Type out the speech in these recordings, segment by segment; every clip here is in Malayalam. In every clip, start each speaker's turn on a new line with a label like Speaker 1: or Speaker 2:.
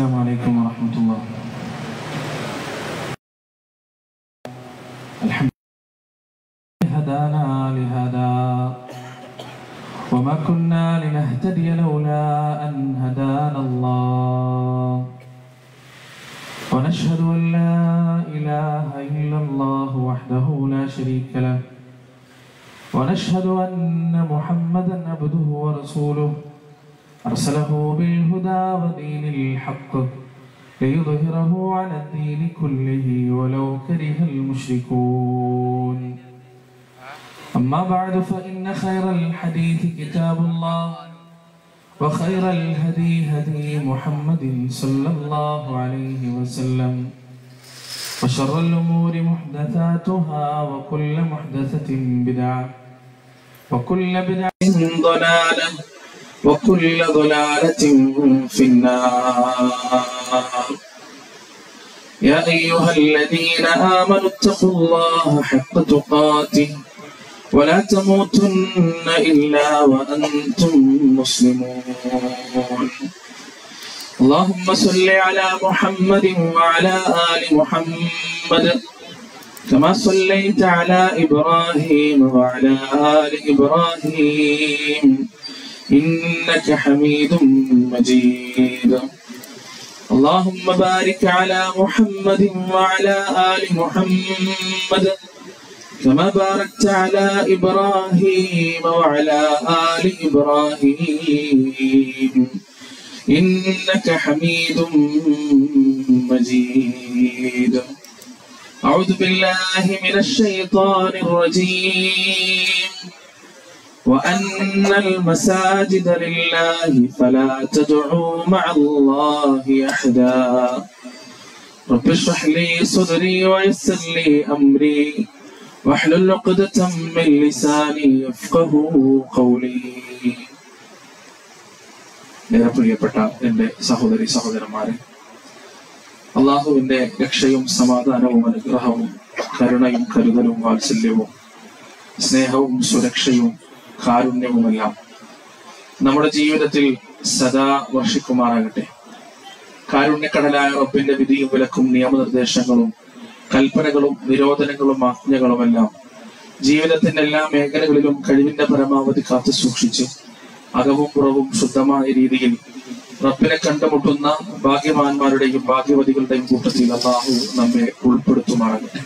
Speaker 1: السلام عليكم ورحمة الله الحمد لله هدانا لهذا وما كنا لنهتدي لولا أن هدانا الله ونشهد أن لا إله إلا الله وحده لا شريك له ونشهد أن محمدا عبده ورسوله أرسله بالهدى ودين الحق ليظهره على الدين كله ولو كره المشركون أما بعد فإن خير الحديث كتاب الله وخير الهدي هدي محمد صلى الله عليه وسلم وشر الأمور محدثاتها وكل محدثة بدعة وكل بدعة ضلالة وكل ضلالة في النار يا أيها الذين آمنوا اتقوا الله حق تقاته ولا تموتن إلا وأنتم مسلمون اللهم صل على محمد وعلى آل محمد كما صليت على إبراهيم وعلى آل إبراهيم إنك حميد مجيد اللهم بارك على محمد وعلى آل محمد كما باركت على إبراهيم وعلى آل إبراهيم إنك حميد مجيد أعوذ بالله من الشيطان الرجيم وأن المساجد لله فلا تدعوا مع الله أحدا رب اشرح لي صدري ويسر لي أمري واحلل عقدة من لساني يفقه قولي ഏറെ പ്രിയപ്പെട്ട എൻ്റെ സഹോദരി സഹോദരന്മാരെ അള്ളാഹുവിന്റെ രക്ഷയും സമാധാനവും അനുഗ്രഹവും കരുണയും കരുതലും വാത്സല്യവും സ്നേഹവും സുരക്ഷയും കാരുണ്യവുമെല്ലാം നമ്മുടെ ജീവിതത്തിൽ സദാ വർഷിക്കുമാറാകട്ടെ കാരുണ്യക്കടലായ റബ്ബിന്റെ വിധിയും വിലക്കും നിയമനിർദ്ദേശങ്ങളും കൽപ്പനകളും നിരോധനങ്ങളും ആജ്ഞകളുമെല്ലാം ജീവിതത്തിന്റെ എല്ലാ മേഖലകളിലും കഴിവിന്റെ പരമാവധി കാത്തു സൂക്ഷിച്ച് അകവും പുറവും ശുദ്ധമായ രീതിയിൽ റബ്ബിനെ കണ്ടുമുട്ടുന്ന ഭാഗ്യവാന്മാരുടെയും ഭാഗ്യവതികളുടെയും കൂട്ടത്തിൽ അള്ളാഹു നമ്മെ ഉൾപ്പെടുത്തുമാറാകട്ടെ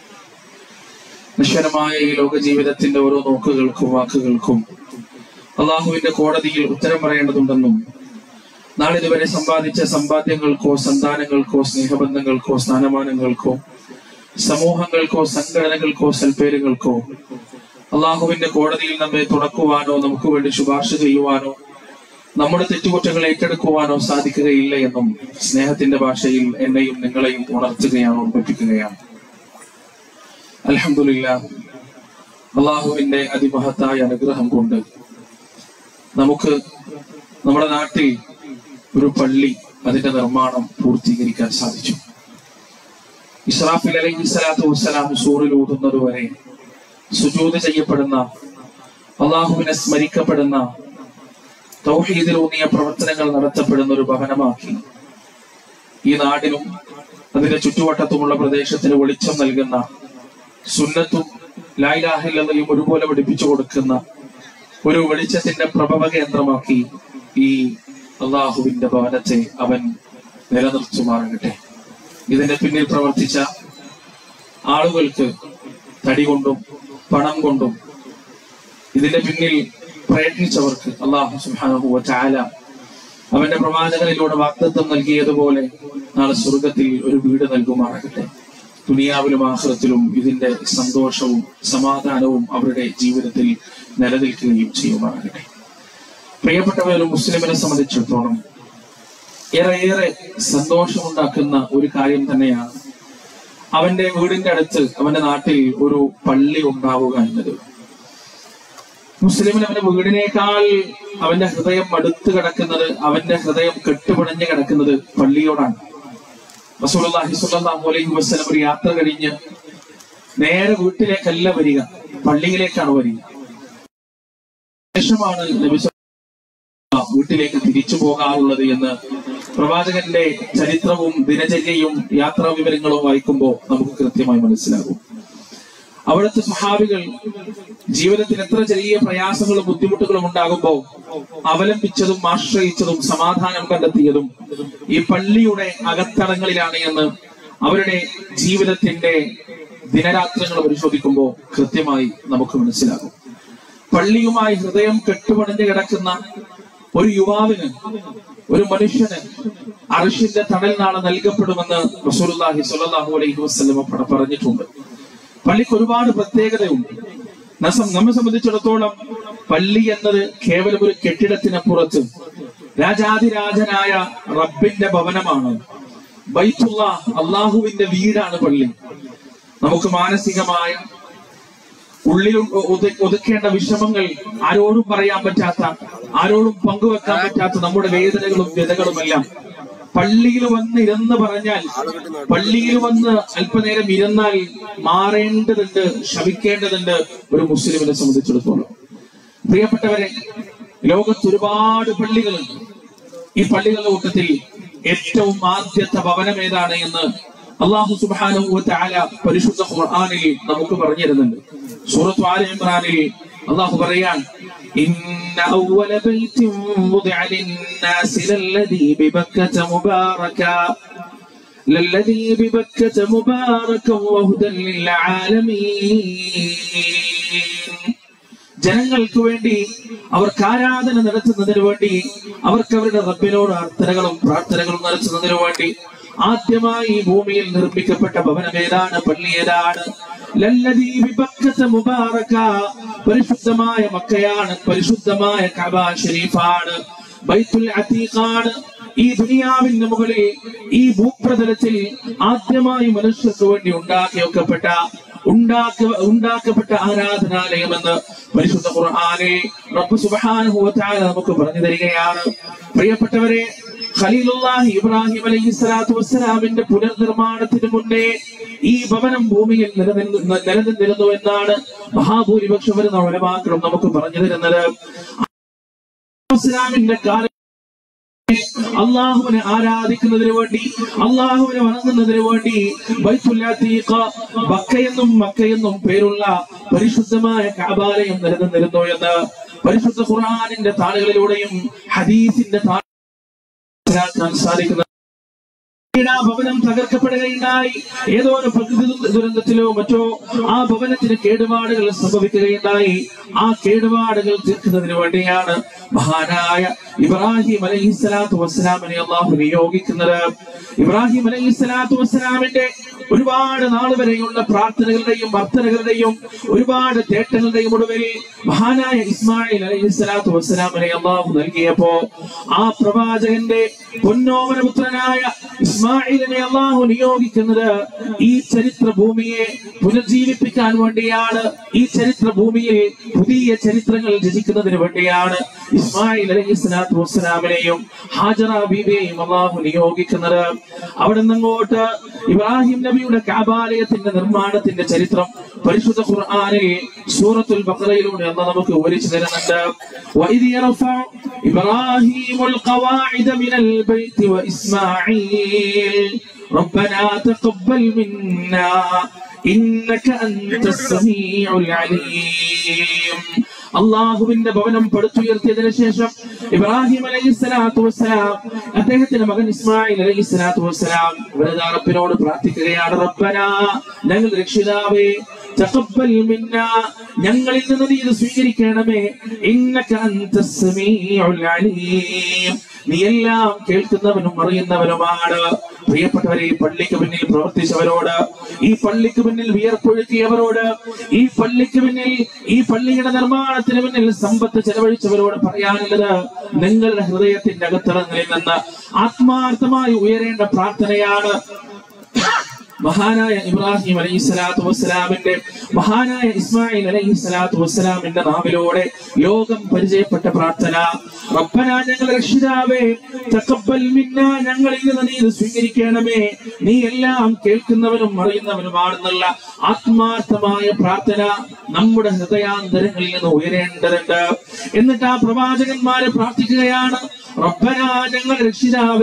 Speaker 1: നശ്വരമായ ഈ ലോക ജീവിതത്തിന്റെ ഓരോ നോക്കുകൾക്കും വാക്കുകൾക്കും അള്ളാഹുവിന്റെ കോടതിയിൽ ഉത്തരം പറയേണ്ടതുണ്ടെന്നും നാളിതുവരെ സമ്പാദിച്ച സമ്പാദ്യങ്ങൾക്കോ സന്താനങ്ങൾക്കോ സ്നേഹബന്ധങ്ങൾക്കോ സ്ഥാനമാനങ്ങൾക്കോ സമൂഹങ്ങൾക്കോ സംഘടനകൾക്കോ സൽപ്പേരുകൾക്കോ അള്ളാഹുവിന്റെ കോടതിയിൽ നമ്മെ തുറക്കുവാനോ നമുക്ക് വേണ്ടി ശുപാർശ ചെയ്യുവാനോ നമ്മുടെ തെറ്റുകുറ്റങ്ങൾ ഏറ്റെടുക്കുവാനോ സാധിക്കുകയില്ല എന്നും സ്നേഹത്തിന്റെ ഭാഷയിൽ എന്നെയും നിങ്ങളെയും ഉണർത്തുകയാണ് ഓർമ്മിപ്പിക്കുകയാണ് അലഹമില്ല അള്ളാഹുവിന്റെ അതിമഹത്തായ അനുഗ്രഹം കൊണ്ട് നമുക്ക് നമ്മുടെ നാട്ടിൽ ഒരു പള്ളി അതിന്റെ നിർമ്മാണം പൂർത്തീകരിക്കാൻ സാധിച്ചു ഇസ്രാഫിൽ അലൈഹി സ്വലാത്തു വസ്സലാം സൂറിൽ ഊതുന്നത് വരെ സുജൂത് ചെയ്യപ്പെടുന്ന അള്ളാഹുവിനെ സ്മരിക്കപ്പെടുന്ന തൗഹീദിലൂന്നിയ പ്രവർത്തനങ്ങൾ നടത്തപ്പെടുന്ന ഒരു ഭവനമാക്കി ഈ നാടിനും അതിന്റെ ചുറ്റുവട്ടത്തുമുള്ള പ്രദേശത്തിന് വെളിച്ചം നൽകുന്ന സുന്നത്തും ലായിലാഹില്ലയും ഒരുപോലെ പഠിപ്പിച്ചു കൊടുക്കുന്ന ഒരു വെളിച്ചത്തിന്റെ പ്രഭവ കേന്ദ്രമാക്കി ഈ അള്ളാഹുവിന്റെ ഭവനത്തെ അവൻ നിലനിർത്തുമാറാകട്ടെ ഇതിന്റെ പിന്നിൽ പ്രവർത്തിച്ച ആളുകൾക്ക് തടി കൊണ്ടും പണം കൊണ്ടും ഇതിന്റെ പിന്നിൽ പ്രയത്നിച്ചവർക്ക് അള്ളാഹു സുഹാനുഭവ ചാല അവന്റെ പ്രവാചകനിലൂടെ വാഗ്ദത്വം നൽകിയതുപോലെ നാളെ സ്വർഗത്തിൽ ഒരു വീട് നൽകുമാറാകട്ടെ ദുനിയാവിലും ആഹ്റത്തിലും ഇതിന്റെ സന്തോഷവും സമാധാനവും അവരുടെ ജീവിതത്തിൽ നിലനിൽക്കുകയും ചെയ്യുമാറാകട്ടെ പ്രിയപ്പെട്ടവർ ഒരു മുസ്ലിമിനെ സംബന്ധിച്ചിടത്തോളം ഏറെയേറെ സന്തോഷമുണ്ടാക്കുന്ന ഒരു കാര്യം തന്നെയാണ് അവന്റെ വീടിന്റെ അടുത്ത് അവന്റെ നാട്ടിൽ ഒരു പള്ളി ഉണ്ടാവുക എന്നത് മുസ്ലിമിന് അവന്റെ വീടിനേക്കാൾ അവന്റെ ഹൃദയം മടുത്തു കിടക്കുന്നത് അവന്റെ ഹൃദയം കെട്ടുപിണഞ്ഞു കിടക്കുന്നത് പള്ളിയോടാണ് റസൂലുള്ളാഹി സ്വല്ലല്ലാഹു അലൈഹി വസല്ലം ഒരു യാത്ര കഴിഞ്ഞ് നേരെ വീട്ടിലേക്കല്ല വരിക പള്ളിയിലേക്കാണ് വരിക ശേഷമാണ് നബി സല്ലല്ലാഹു വീട്ടിലേക്ക് തിരിച്ചു പോകാറുള്ളത് എന്ന് പ്രവാചകന്റെ ചരിത്രവും ദിനചര്യയും യാത്രാ വിവരങ്ങളും വായിക്കുമ്പോൾ നമുക്ക് കൃത്യമായി മനസ്സിലാകും അവിടുത്തെ സ്വഹാബികൾ ജീവിതത്തിൽ എത്ര ചെറിയ പ്രയാസങ്ങളും ബുദ്ധിമുട്ടുകളും ഉണ്ടാകുമ്പോൾ അവലംബിച്ചതും ആശ്രയിച്ചതും സമാധാനം കണ്ടെത്തിയതും ഈ പള്ളിയുടെ അകത്തളങ്ങളിലാണ് എന്ന് അവരുടെ ജീവിതത്തിന്റെ ദിനരാത്രങ്ങൾ പരിശോധിക്കുമ്പോൾ കൃത്യമായി നമുക്ക് മനസ്സിലാകും പള്ളിയുമായി ഹൃദയം കെട്ടുപണഞ്ഞു കിടക്കുന്ന ഒരു യുവാവിന് ഒരു മനുഷ്യന് അർഷിന്റെ തണൽ നാളെ നൽകപ്പെടുമെന്ന് റസൂലുള്ളാഹി സ്വല്ലല്ലാഹു അലൈഹി വസല്ലമ പ- പറഞ്ഞിട്ടുണ്ട് പള്ളിക്ക് ഒരുപാട് പ്രത്യേകതയുണ്ട് നസം- നമ്മെ സംബന്ധിച്ചിടത്തോളം പള്ളി എന്നത് കേവലം ഒരു കെട്ടിടത്തിനപ്പുറത്ത് രാജാതിരാജനായ റബ്ബിന്റെ ഭവനമാണ് ബൈത്തുള്ള അള്ളാഹുവിന്റെ വീടാണ് പള്ളി നമുക്ക് മാനസികമായ ഉള്ളിൽ ഒതു- ഒതുക്കേണ്ട വിഷമങ്ങൾ ആരോടും പറയാൻ പറ്റാത്ത ആരോടും പങ്കുവെക്കാൻ പറ്റാത്ത നമ്മുടെ വേദനകളും വ്യതകളുമെല്ലാം പള്ളിയിൽ വന്ന് ഇരുന്ന് പറഞ്ഞാൽ പള്ളിയിൽ വന്ന് അല്പനേരം ഇരുന്നാൽ മാറേണ്ടതുണ്ട് ശമിക്കേണ്ടതുണ്ട് ഒരു മുസ്ലിമിനെ സംബന്ധിച്ചിടത്തോളം പ്രിയപ്പെട്ടവരെ ലോകത്ത് ഒരുപാട് പള്ളികളുണ്ട് ഈ പള്ളികളുടെ കൂട്ടത്തിൽ ഏറ്റവും ആദ്യത്തെ ഭവനം ഏതാണ് എന്ന് അള്ളാഹു സുബ്ഹാനഹു വ തആല പരിശുദ്ധ ഖുർആനിൽ നമുക്ക് പറഞ്ഞു തരുന്നുണ്ട് സൂറത്ത് ആല ഇമ്രാനിൽ അള്ളാഹു പറയാൻ ഇന്ന അവല ബൈത്തിൻ വുദിഅ ലിന്നാസി ലല്ലദീ ബിബക്കത മുബാറക للذي ببكة مباركا وهدى للعالمين ജനങ്ങൾക്ക് വേണ്ടി അവർക്ക് ആരാധന നടത്തുന്നതിന് വേണ്ടി അവർക്ക് അവരുടെ റബ്ബിനോട് അർത്ഥനകളും പ്രാർത്ഥനകളും നടത്തുന്നതിന് വേണ്ടി ആദ്യമായി ഈ ഭൂമിയിൽ നിർമ്മിക്കപ്പെട്ട ഭവനം ഏതാണ് പള്ളി ഏതാണ് ലല്ലദീ ബിബക്കത മുബാറക പരിശുദ്ധമായ മക്കയാണ് പരിശുദ്ധമായ കഅബ ഷരീഫാണ് ബൈത്തുൽ അതീഖാണ് ഈ ദുനിയാവിന്റെ മുകളിൽ ഈ ഭൂപ്രതലത്തിൽ ആദ്യമായി മനുഷ്യർക്ക് വേണ്ടി ഉണ്ടാക്കി വെക്കപ്പെട്ട ഉണ്ടാക്ക ഉണ്ടാക്കപ്പെട്ട ആരാധനാലയമെന്ന് പരിശുദ്ധ ഖുർആനിൽ റബ്ബ് സുബ്ഹാനഹു വ തആല നമുക്ക് പറഞ്ഞു തരികയാണ് പ്രിയപ്പെട്ടവരെ ഖലീലുല്ലാഹി ഇബ്രാഹിം അലൈഹി സ്വലാത്തു വസ്സലാമിന്റെ പുനർനിർമ്മാണത്തിന് മുന്നേ ഈ ഭവനം ഭൂമിയിൽ നിലനിന്ന് നിലനിന്നിരുന്നു എന്നാണ് മഹാഭൂരിപക്ഷം വരുന്ന ഉലമാക്കളും നമുക്ക് പറഞ്ഞു തരുന്നത് ഇസ്ലാമിന്റെ കാലം അള്ളാഹുവിനെ ആരാധിക്കുന്നതിന് വേണ്ടി അള്ളാഹുവിനെ വണങ്ങുന്നതിന് വേണ്ടി ബൈത്തുല്ലാത്തീഖ ബക്കയെന്നും മക്കയെന്നും പേരുള്ള പരിശുദ്ധമായ കാബാലയം നിലനിന്നിരുന്നു എന്ന് പരിശുദ്ധ ഖുർആനിന്റെ താളുകളിലൂടെയും ഹദീസിന്റെ താ മനസ്സിലാക്കാൻ സാധിക്കുന്നത് പിന്നീട് ആ ഭവനം തകർക്കപ്പെടുകയുണ്ടായി ഏതോ ഒരു പ്രകൃതി ദുരന്തത്തിലോ മറ്റോ ആ ഭവനത്തിന് കേടുപാടുകൾ സംഭവിക്കുകയുണ്ടായി ആ കേടുപാടുകൾ തീർക്കുന്നതിന് വേണ്ടിയാണ് മഹാനായ ഇബ്രാഹിം അലൈഹി സ്വലാത്തു വസ്സലാമിനെ അള്ളാഹു നിയോഗിക്കുന്നത് ഇബ്രാഹിം അലൈഹി സ്വലാത്തു വസ്സലാമിന്റെ ഒരുപാട് നാൾ വരെയുള്ള പ്രാർത്ഥനകളുടെയും വർത്തനകളുടെയും ഒരുപാട് തേട്ടങ്ങളുടെയും ഒടുവിൽ മഹാനായ ഇസ്മായിൽ അലൈഹി സ്വലാത്തു വസ്സലാമിനെ അള്ളാഹു നൽകിയപ്പോ ആ പ്രവാചകന്റെ പൊന്നോമന പുത്രനായ ഇസ്മായിലിനെ അള്ളാഹു നിയോഗിക്കുന്നത് ഈ ചരിത്ര ഭൂമിയെ പുനർജീവിപ്പിക്കാൻ വേണ്ടിയാണ് ഈ ചരിത്ര ഭൂമിയിൽ പുതിയ ചരിത്രങ്ങൾ രചിക്കുന്നതിന് വേണ്ടിയാണ് ഇസ്മായിൽ അലൈഹി സ്വലാത്തു വസ്സലാമിനെയും ഹാജറ ബീബിയെയും അള്ളാഹു നിയോഗിക്കുന്നത് അവിടെ നിന്നങ്ങോട്ട് ഇബ്രാഹിം നബിയുടെ കാബാലയത്തിന്റെ നിർമ്മാണത്തിന്റെ ചരിത്രം പരിശുദ്ധ ഖുർആനിൽ സൂറത്തുൽ ബഖറയിലൂടെ അന്ന് നമുക്ക് വിവരിച്ചു തരുന്നുണ്ട് وإذ يرفع إبراهيم القواعد من البيت وإسماعيل ربنا تقبل منا إنك أنت السميع العليم അള്ളാഹുവിന്റെ ഭവനം പടുത്തുയർത്തിയതിനു ശേഷം ഇബ്രാഹിം അലൈഹി സ്വലാത്തു വസ്സലാം അദ്ദേഹത്തിന്റെ മകൻ ഇസ്മായിൽ അലൈഹി സ്വലാത്തു വസ്സലാം വലുതാ റബ്ബിനോട് പ്രാർത്ഥിക്കുകയാണ് റബ്ബന ഞങ്ങൾ രക്ഷിതാവേ തഖബ്ബൽ മിന്ന ഞങ്ങളിൽ നിന്ന് നീ ഇത് സ്വീകരിക്കണമേ ഇന്നക അൻത സമീഉൽ അലീം നീ എല്ലാം കേൾക്കുന്നവനും അറിയുന്നവനുമാണ് പ്രിയപ്പെട്ടവരെ ഈ പള്ളിക്ക് പിന്നിൽ പ്രവർത്തിച്ചവരോട് ഈ പള്ളിക്ക് പിന്നിൽ വിയർപ്പൊഴുക്കിയവരോട് ഈ പള്ളിക്ക് പിന്നിൽ ഈ പള്ളിയുടെ നിർമ്മാണത്തിന് പിന്നിൽ സമ്പത്ത് ചെലവഴിച്ചവരോട് പറയാനുള്ളത് നിങ്ങളുടെ ഹൃദയത്തിന്റെ അകത്തളങ്ങളിൽ നിന്ന് ആത്മാർത്ഥമായി ഉയരേണ്ട പ്രാർത്ഥനയാണ് മഹാനായ ഇബ്രാഹിം അലൈഹി സ്വലാത്തു വസ്സലാമിന്റെ മഹാനായ ഇസ്മായിൽ അലൈഹി സ്വലാത്തു വസ്സലാമിന്റെ നാവിലൂടെ ലോകം പരിചയപ്പെട്ട പ്രാർത്ഥന റബ്ബന ഞങ്ങൾ രക്ഷിതാവേ തഖബ്ബൽ മിന്ന ഞങ്ങളിൽ നിന്ന് നീ ഇത് സ്വീകരിക്കണമേ നീ എല്ലാം കേൾക്കുന്നവനും അറിയുന്നവനുമാണെന്നുള്ള ആത്മാർത്ഥമായ പ്രാർത്ഥന നമ്മുടെ ഹൃദയാന്തരങ്ങളിൽ നിന്ന് ഉയരേണ്ടതുണ്ട് എന്നിട്ട് ആ പ്രവാചകന്മാരെ പ്രാർത്ഥിക്കുകയാണ് റബ്ബന ഞങ്ങൾ രക്ഷിതാവേ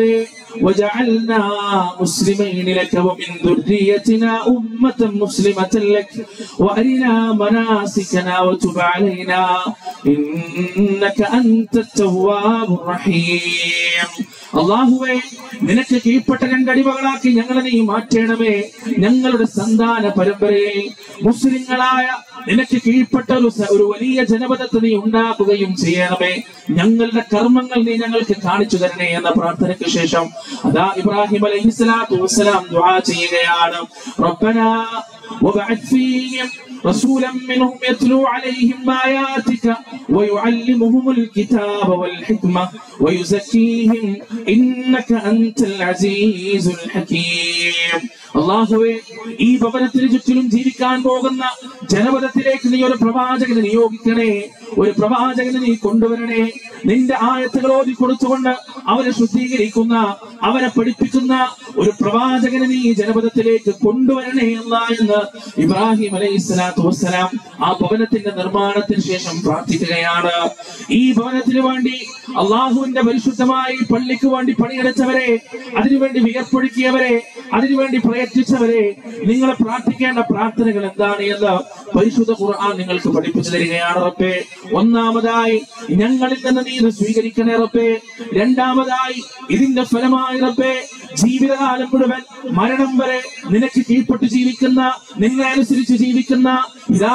Speaker 1: وجعلنا مسلمين لك ومن ذريتنا أمة مسلمة لك وأرنا مناسكنا وتب علينا إنك أنت التواب الرحيم അള്ളാഹുവേ നിനക്ക് കീഴ്പ്പെട്ട രണ്ടടിമകളാക്കി ഞങ്ങളെ നീ മാറ്റണമേ ഞങ്ങളുടെ സന്താന പരമ്പരയിൽ മുസ്ലിങ്ങളായ നിനക്ക് കീഴ്പ്പെട്ട ഒരു സ- ഒരു വലിയ ജനപദത്തെ നീ ഉണ്ടാക്കുകയും ചെയ്യണമേ ഞങ്ങളുടെ കർമ്മങ്ങൾ നീ ഞങ്ങൾക്ക് കാണിച്ചു തരണേ എന്ന പ്രാർത്ഥനയ്ക്ക് ശേഷം അതാ ഇബ്രാഹിം അലൈഹി സ്വലാത്തു വസ്സലാം ദുആ ചെയ്യുകയാണ് റബ്ബനാ وبعث فيهم رسولا منهم يتلو عليهم آياتك ويعلمهم الكتاب والحكمة ويزكيهم إنك أنت العزيز الحكيم അള്ളാഹുവെ ഈ ഭവനത്തിന് ചുറ്റിലും ജീവിക്കാൻ പോകുന്ന ജനപദത്തിലേക്ക് നീ ഒരു പ്രവാചകനെ നിയോഗിക്കണേ ഒരു പ്രവാചകനെ നീ കൊണ്ടുവരണേ നിന്റെ ആയത്തുകൾ ഓതി കൊടുത്തുകൊണ്ട് അവരെ ശുദ്ധീകരിക്കുന്ന അവരെ പഠിപ്പിക്കുന്ന ഒരു പ്രവാചകനെ നീ ഈ ജനപദത്തിലേക്ക് കൊണ്ടുവരണേ അല്ല എന്ന് ഇബ്രാഹിം അലൈഹി സ്വലാത്തു വസ്സലാം ആ ഭവനത്തിന്റെ നിർമ്മാണത്തിന് ശേഷം പ്രാർത്ഥിക്കുകയാണ് ഈ ഭവനത്തിന് വേണ്ടി അള്ളാഹുവിന്റെ പരിശുദ്ധമായ ഈ പള്ളിക്ക് വേണ്ടി പണിയെടുത്തവരെ അതിനുവേണ്ടി വിയർപ്പൊഴുക്കിയവരെ അതിനുവേണ്ടി പ്രയത്നിച്ചവരെ നിങ്ങൾ പ്രാർത്ഥിക്കേണ്ട പ്രാർത്ഥനകൾ എന്താണ് എന്ന് പരിശുദ്ധ ഖുർആൻ നിങ്ങൾക്ക് പഠിപ്പിച്ചു തരികയാണ് റബ്ബേ ഒന്നാമതായി ഞങ്ങളിൽ നിന്ന് നീ ഇത് സ്വീകരിക്കണേ റബ്ബേ രണ്ടാമതായി ഇതിന്റെ ഫലമായി റബ്ബേ ജീവിതകാലം മുഴുവൻ മരണം വരെ നിനക്ക് കീഴ്പ്പെട്ട് ജീവിക്കുന്ന നിന്നെ അനുസരിച്ച് ജീവിക്കുന്ന ഇതാ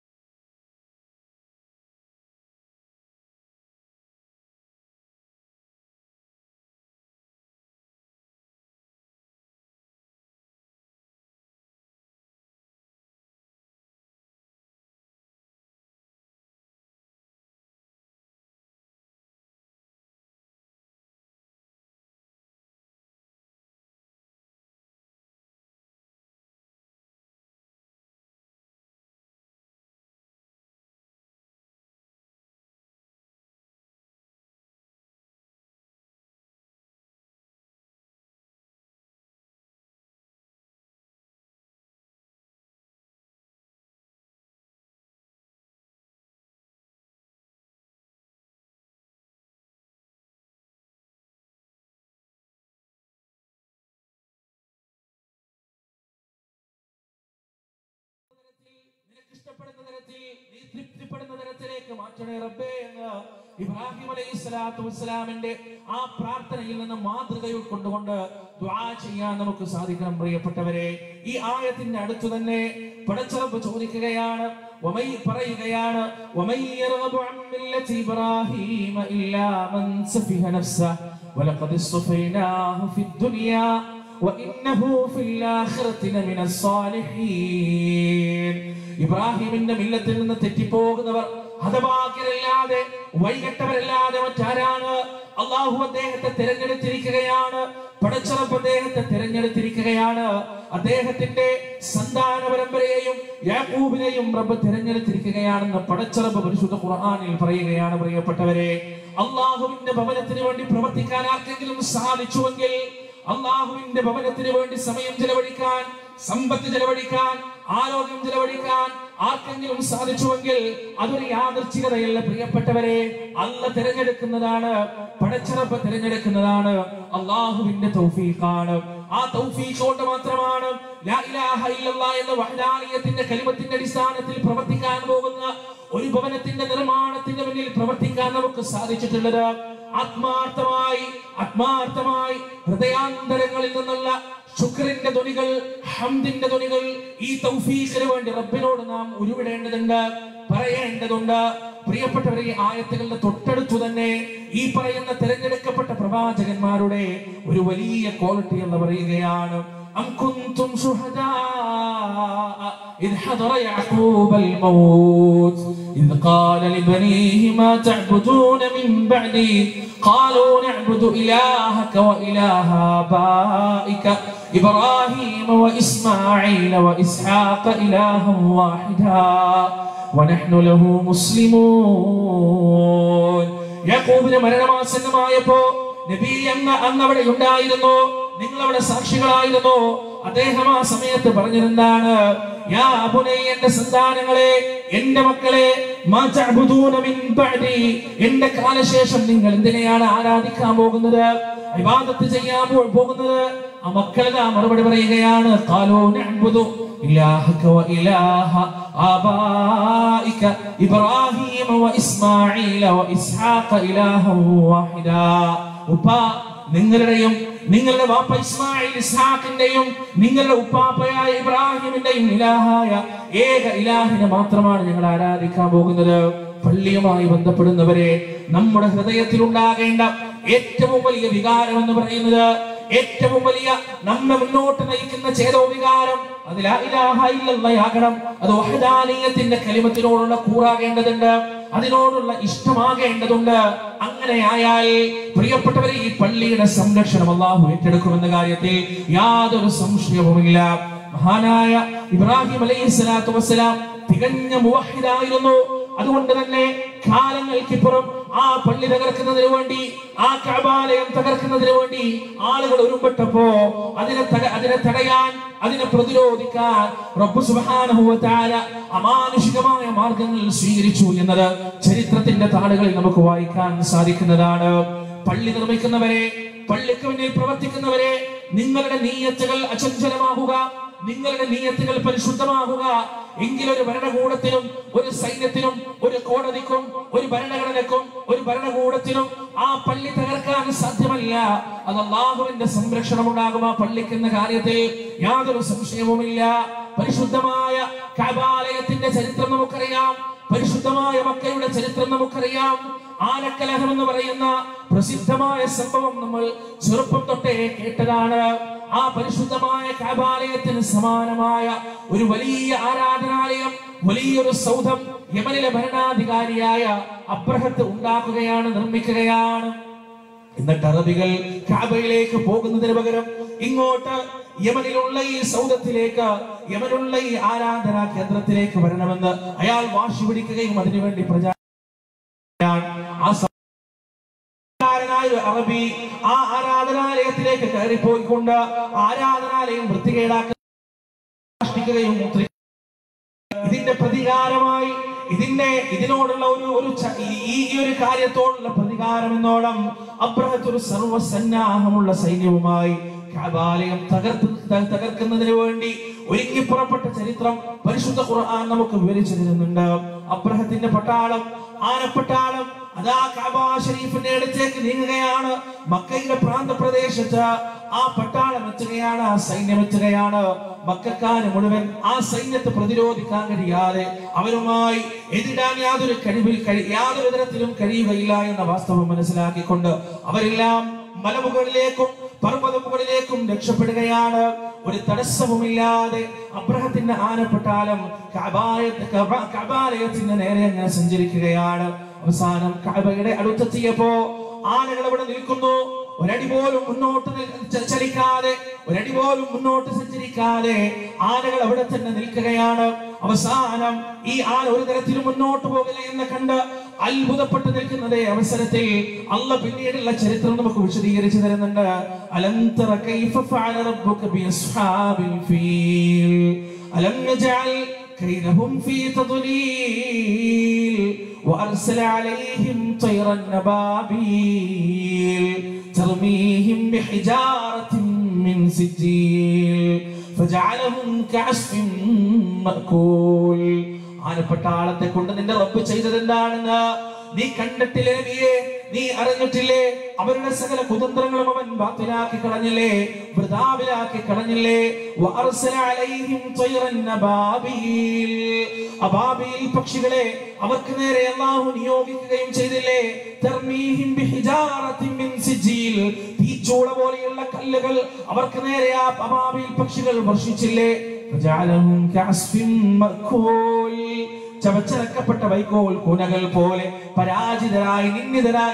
Speaker 1: നിനക്ക് ഇഷ്ടപ്പെടുന്ന തരത്തിൽ നീ തൃപ്തിപ്പെടുന്ന തരത്തിലേക്ക് മാറ്റണേ റബ്ബേ എന്ന് ഇബ്രാഹിം അലൈഹി സ്വലാത്തു വസ്സലാമിന്റെ ആ പ്രാർത്ഥനയിൽ നിന്ന് മാതൃക ഉൾക്കൊണ്ടുകൊണ്ട് ദുആ ചെയ്യാൻ നമുക്ക് സാധിക്കണം പ്രിയപ്പെട്ടവരെ ഈ ആയത്തിന്റെ അടുത്തു തന്നെ പടച്ചറപ്പ് ചോദിക്കുകയാണ് വമൈ പറയുകയാണ് വമൈ യർഗബു അൻ മില്ലത്തി ഇബ്രാഹീമ ഇല്ലാ മൻ സഫിഹ നഫ്സഹ ولقد اصطفيناه في الدنيا وإنه في الآخرة لمن الصالحين ഇബ്രാഹിമിന്റെ മില്ലത്തിൽ നിന്ന് തെറ്റിപ്പോകുന്നവർ ഹതഭാഗ്യരല്ലാതെ വൈകട്ടവരല്ലാതെ മറ്റാരാണ് അള്ളാഹു അദ്ദേഹത്തെ തിരഞ്ഞെടുത്തിരിക്കുകയാണ് പടച്ചറപ്പ് അദ്ദേഹത്തെ തിരഞ്ഞെടുത്തിരിക്കുകയാണ് അദ്ദേഹത്തിന്റെ സന്താന പരമ്പരയെയും യാക്കൂബിനെയും റബ്ബ് തിരഞ്ഞെടുത്തിരിക്കുകയാണെന്ന് പടച്ചറപ്പ് പരിശുദ്ധ ഖുർആനിൽ പറയുകയാണ് പ്രിയപ്പെട്ടവരെ അള്ളാഹുവിന്റെ ഭവനത്തിന് വേണ്ടി പ്രവർത്തിക്കാൻ ആർക്കെങ്കിലും സാധിച്ചുവെങ്കിൽ അള്ളാഹുവിന്റെ ഭവനത്തിന് വേണ്ടി സമയം ചെലവഴിക്കാൻ സമ്പത്ത് ചെലവഴിക്കാൻ ആരോഗ്യം ചെലവഴിക്കാൻ ആർക്കെങ്കിലും സാധിച്ചുവെങ്കിൽ അതൊരു യാദർച്ഛികതയല്ല പ്രിയപ്പെട്ടവരെ അല്ല തിരഞ്ഞെടുക്കുന്നതാണ് പടച്ചിറപ്പ് തിരഞ്ഞെടുക്കുന്നതാണ് അള്ളാഹുവിന്റെ തൗഫീഖാണ് ആ തൗഫീഖ് കൊണ്ട് മാത്രമാണ് ലാ ഇലാഹ ഇല്ലല്ലാഹ് എന്ന വഹദാനിയത്തിന്റെ കലിമത്തിന്റെ അടിസ്ഥാനത്തിൽ പ്രവർത്തിക്കാൻ പോകുന്ന ഒരു ഭവനത്തിന്റെ നിർമ്മാണത്തിന്റെ മുന്നിൽ പ്രവർത്തിക്കാൻ നമുക്ക് സാധിച്ചിട്ടുള്ളത് ആത്മാർത്ഥമായി ആത്മാർത്ഥമായി ഹൃദയാന്തരങ്ങളിൽ നിന്നുള്ള ശുക്രിന്റെ ധ്വനികൾ ഹംദിന്റെ ധ്വനികൾ ഈ തൗഫീഖിന് വേണ്ടി റബ്ബിനോട് നാം ഉരുവിടേണ്ടതുണ്ട് പറയേണ്ടതുണ്ട് പ്രിയപ്പെട്ടവരെ ഈ ആയത്തുകളുടെ തൊട്ടടുത്തു തന്നെ ഈ പറയുന്ന തിരഞ്ഞെടുക്കപ്പെട്ട പ്രവാചകന്മാരുടെ ഒരു വലിയ ക്വാളിറ്റി എന്ന് പറയുകയാണ് أم كنتم شهداء إذ حضر يعقوب الموت إذ قال لبنيه ما تعبدون من بعدي قالوا نعبد إلهك وإله آبائك إبراهيم وإسماعيل وإسحاق إلها واحدا ونحن له مسلمون യാക്കോബിന് മരണമാസന്നമായപ്പോ നബി അന്ന് അന്ന് അവിടെ ഉണ്ടായിരുന്നു നിങ്ങൾ അവിടെ സാക്ഷികളായിരുന്നു അദ്ദേഹം ആ സമയത്ത് പറഞ്ഞതെന്താണ് യാ അബുനൈ എന്റെ സന്താനങ്ങളെ എന്റെ മക്കളെ മാ തഅബുദൂന മിൻ ബഅദി എന്റെ കാലശേഷം നിങ്ങൾ എന്തിനെയാണ് ആരാധിക്കാൻ പോകുന്നത് ഇബാദത്ത് ചെയ്യാൻ പോ- പോകുന്നത് ആ മക്കൾ ഇതാ മറുപടി പറയുകയാണ് ഖാലൂ നഅബുദു ഇലാഹക വ ഇലാഹ ആബായിക ഇബ്രാഹീമ വ ഇസ്മാഈല വ ഇസ്ഹാഖ ഇലാഹൻ വാഹിദാ ഉപ്പ നിങ്ങളുടെയും നിങ്ങളുടെ വാപ്പ ഇസ്മായിൽ ഇസ്ഹാഖിന്റെയും നിങ്ങളുടെ ഉപ്പാപ്പയായ ഇബ്രാഹിമിന്റെയും ഇലാഹായ ഏക ഇലാഹിനെ മാത്രമാണ് ഞങ്ങൾ ആരാധിക്കാൻ പോകുന്നത് പള്ളിയുമായി ബന്ധപ്പെടുന്നവരെ നമ്മുടെ ഹൃദയത്തിൽ ഉണ്ടാകേണ്ട ഏറ്റവും വലിയ വികാരം എന്ന് പറയുന്നത് ഏറ്റവും വലിയ നമ്മെ മുന്നോട്ട് നയിക്കുന്ന ചേതോ വികാരം അതിൽ ഇലാഹയില്ലയാകണം അത് വഹദാനീയത്തിന്റെ കലിമത്തിനോടുള്ള കൂറാകേണ്ടതുണ്ട് അതിനോടുള്ള ഇഷ്ടമാകേണ്ടതുണ്ട് അങ്ങനെയായാൽ പ്രിയപ്പെട്ടവരെ ഈ പള്ളിയുടെ സംരക്ഷണം അള്ളാഹു ഏറ്റെടുക്കുമെന്ന കാര്യത്തിൽ യാതൊരു സംശയവുമില്ല മഹാനായ ഇബ്രാഹിം അലൈഹി സ്വലാത്തു വസ്സലാം തികഞ്ഞ മുവഹിദായിരുന്നു അതുകൊണ്ട് തന്നെ കാലങ്ങൾക്കിപ്പുറം ആ പള്ളി തകർക്കുന്നതിന് വേണ്ടി ആ കഅബാലയം തകർക്കുന്നതിന് വേണ്ടി ആളുകൾ ഒരുമ്പെട്ടപ്പോ അതിനെ തട- അതിനെ തടയാൻ അതിനെ പ്രതിരോധിക്കാൻ റബ്ബ് സുബ്ഹാനഹു വ തആല അമാനുഷികമായ മാർഗങ്ങൾ സ്വീകരിച്ചു എന്നത് ചരിത്രത്തിന്റെ താളുകളിൽ നമുക്ക് വായിക്കാൻ സാധിക്കുന്നതാണ് പള്ളി നിർമ്മിക്കുന്നവരെ പള്ളിക്ക് മുന്നിൽ പ്രവർത്തിക്കുന്നവരെ നിങ്ങളുടെ നീയത്തുകൾ അചഞ്ചലമാകുക നിങ്ങളുടെ നീയത്തുകൾ പരിശുദ്ധമാകുക എങ്കിലൊരു ഭരണകൂടത്തിനും ഒരു സൈന്യത്തിനും ഒരു കോടതിക്കും ഒരു ഭരണഘടനക്കും ഒരു ഭരണകൂടത്തിനും ആ പള്ളി തകർക്കാൻ സാധ്യമല്ല അത് അള്ളാഹുവിന്റെ സംരക്ഷണം ഉണ്ടാകും ആ പള്ളിക്ക് എന്ന കാര്യത്തിൽ യാതൊരു സംശയവുമില്ല പരിശുദ്ധമായ കബാലയത്തിന്റെ ചരിത്രം നമുക്കറിയാം പരിശുദ്ധമായ മക്കയുടെ ചരിത്രം നമുക്കറിയാം ആനക്കലഹം എന്ന് പറയുന്ന പ്രസിദ്ധമായ സംഭവം നമ്മൾ ചെറുപ്പം തൊട്ടേ കേട്ടതാണ് ആ പരിശുദ്ധമായ കാബാലയത്തിന് സമാനമായ ഒരു വലിയ ആരാധനാലയം വലിയൊരു സൗധം യമനിലെ ഭരണാധികാരിയായ അബ്രഹത്ത് ഉണ്ടാക്കുകയാണ് നിർമ്മിക്കുകയാണ് എന്നിട്ട് അറബികൾ കാബയിലേക്ക് പോകുന്നതിന് പകരം ഇങ്ങോട്ട് യമനിലുള്ള ഈ സൗദത്തിലേക്ക് യമനിലുള്ള ഈ ആരാധനാ കേന്ദ്രത്തിലേക്ക് വരണമെന്ന് അയാൾ വാശി പിടിക്കുകയും അതിനുവേണ്ടി പ്രചാ ആ കാരനായ ഒരു അറബി ആ ആരാധനാലയത്തിലേക്ക് കയറിപ്പോയിക്കൊണ്ട് ആരാധനാലയം വൃത്തികേടാക്കുക മോഷ്ടിക്കുകയും മൂത്രി- ഇതിന്റെ പ്രതികാരമായി ഇതിന്റെ ഇതിനോടുള്ള ഒരു ഒരു ച- ഈ- ഈ ഈ ഒരു കാര്യത്തോടുള്ള പ്രതികാരം എന്നോളം അബ്രഹത്ത് ഒരു സർവസന്നാഹമുള്ള സൈന്യവുമായി കഅബാലയം തകർത്ത് ത- തകർക്കുന്നതിന് വേണ്ടി ഒരുങ്ങി പുറപ്പെട്ട ചരിത്രം പരിശുദ്ധ ഖുർആൻ നമുക്ക് വിവരിച്ചു തരുന്നുണ്ട് അബ്രഹത്തിന്റെ പട്ടാളം ആനപ്പട്ടാളം അതാ കഅബ ഷരീഫിന്റെ അടുത്തേക്ക് നീങ്ങുകയാണ് മക്കയുടെ പ്രാന്തപ്രദേശത്ത് ആ പട്ടാളം എത്തുകയാണ് ആ സൈന്യം എത്തുകയാണ് മക്കാര് മുഴുവൻ ആ സൈന്യത്തെ പ്രതിരോധിക്കാൻ കഴിയാതെ അവരുമായി എതിരാൻ യാതൊരു കഴിവിൽ കഴി യാതൊരു തരത്തിലും കഴിയുകയില്ല എന്ന വാസ്തവം മനസ്സിലാക്കിക്കൊണ്ട് അവരെല്ലാം മലമുകളിലേക്കും പർവ്വതമുകളിലേക്കും രക്ഷപ്പെടുകയാണ് ഒരു തടസ്സവുമില്ലാതെ അബ്രഹത്തിന്റെ ആനപ്പെട്ടാലും കഅബായത്ത് കഅബ- കഅബാലയത്തിന്റെ നേരെ അങ്ങനെ സഞ്ചരിക്കുകയാണ് അവസാനം കഅബയുടെ അടുത്തെത്തിയപ്പോ ആനകൾ അവിടെ നിൽക്കുന്നു ഒരടി പോലും മുന്നോട്ട് നിൽ- ച- ചലിക്കാതെ ഒരടി പോലും മുന്നോട്ട് സഞ്ചരിക്കാതെ ആനകൾ അവിടെ തന്നെ നിൽക്കുകയാണ് അവസാനം ഈ ആന ഒരു തരത്തിലും മുന്നോട്ട് പോകില്ല എന്ന് കണ്ട് അത്ഭുതപ്പെട്ട് നിൽക്കുന്നതേ അവസരത്തിൽ അല്ല പിന്നീടുള്ള ചരിത്രം നമുക്ക് വിശദീകരിച്ചു തരുന്നുണ്ട് അലം തറ കൈഫ ഫഅല റബ്ബുക ബിഅസ്ഹാബിൽ ഫീൽ അലം നജഅൽ كيدهم في تضليل وأرسل عليهم طيرا نبابيل ترميهم بحجارة من سجيل فجعلهم كعصف مأكول ആനപ്പെട്ട ആളത്തെ കൊണ്ട് നിന്റെ റബ്ബ് ചെയ്തത് എന്താണെന്ന് നീ കണ്ടിട്ടില്ലേ നബിയെ നീ അറിഞ്ഞിട്ടില്ലേ അവരുടെ സകല കുതന്ത്രങ്ങളും അവൻ ബാത്തിലാക്കി കളഞ്ഞില്ലേ വൃതാവിലാക്കി കളഞ്ഞില്ലേ വഅർസല അലൈഹിം ത്വയ്റൻ അബാബീൽ അബാബീൽ പക്ഷികളെ അവർക്ക് നേരെ അല്ലാഹു നിയോഗിക്കുകയും ചെയ്തില്ലേ തർമീഹിം ബിഹിജാറത്തിൻ മിൻ സിജീൽ തീച്ചൂള പോലെയുള്ള കല്ലുകൾ അവർക്ക് നേരെ ആ അബാബീൽ പക്ഷികൾ വർഷിച്ചില്ലേ فجعلهم كعصف مأكول ചവച്ചരക്കപ്പെട്ട വൈക്കോൽ കുനകൾ പോലെ പരാജിതരായി നിന്ദിതരായി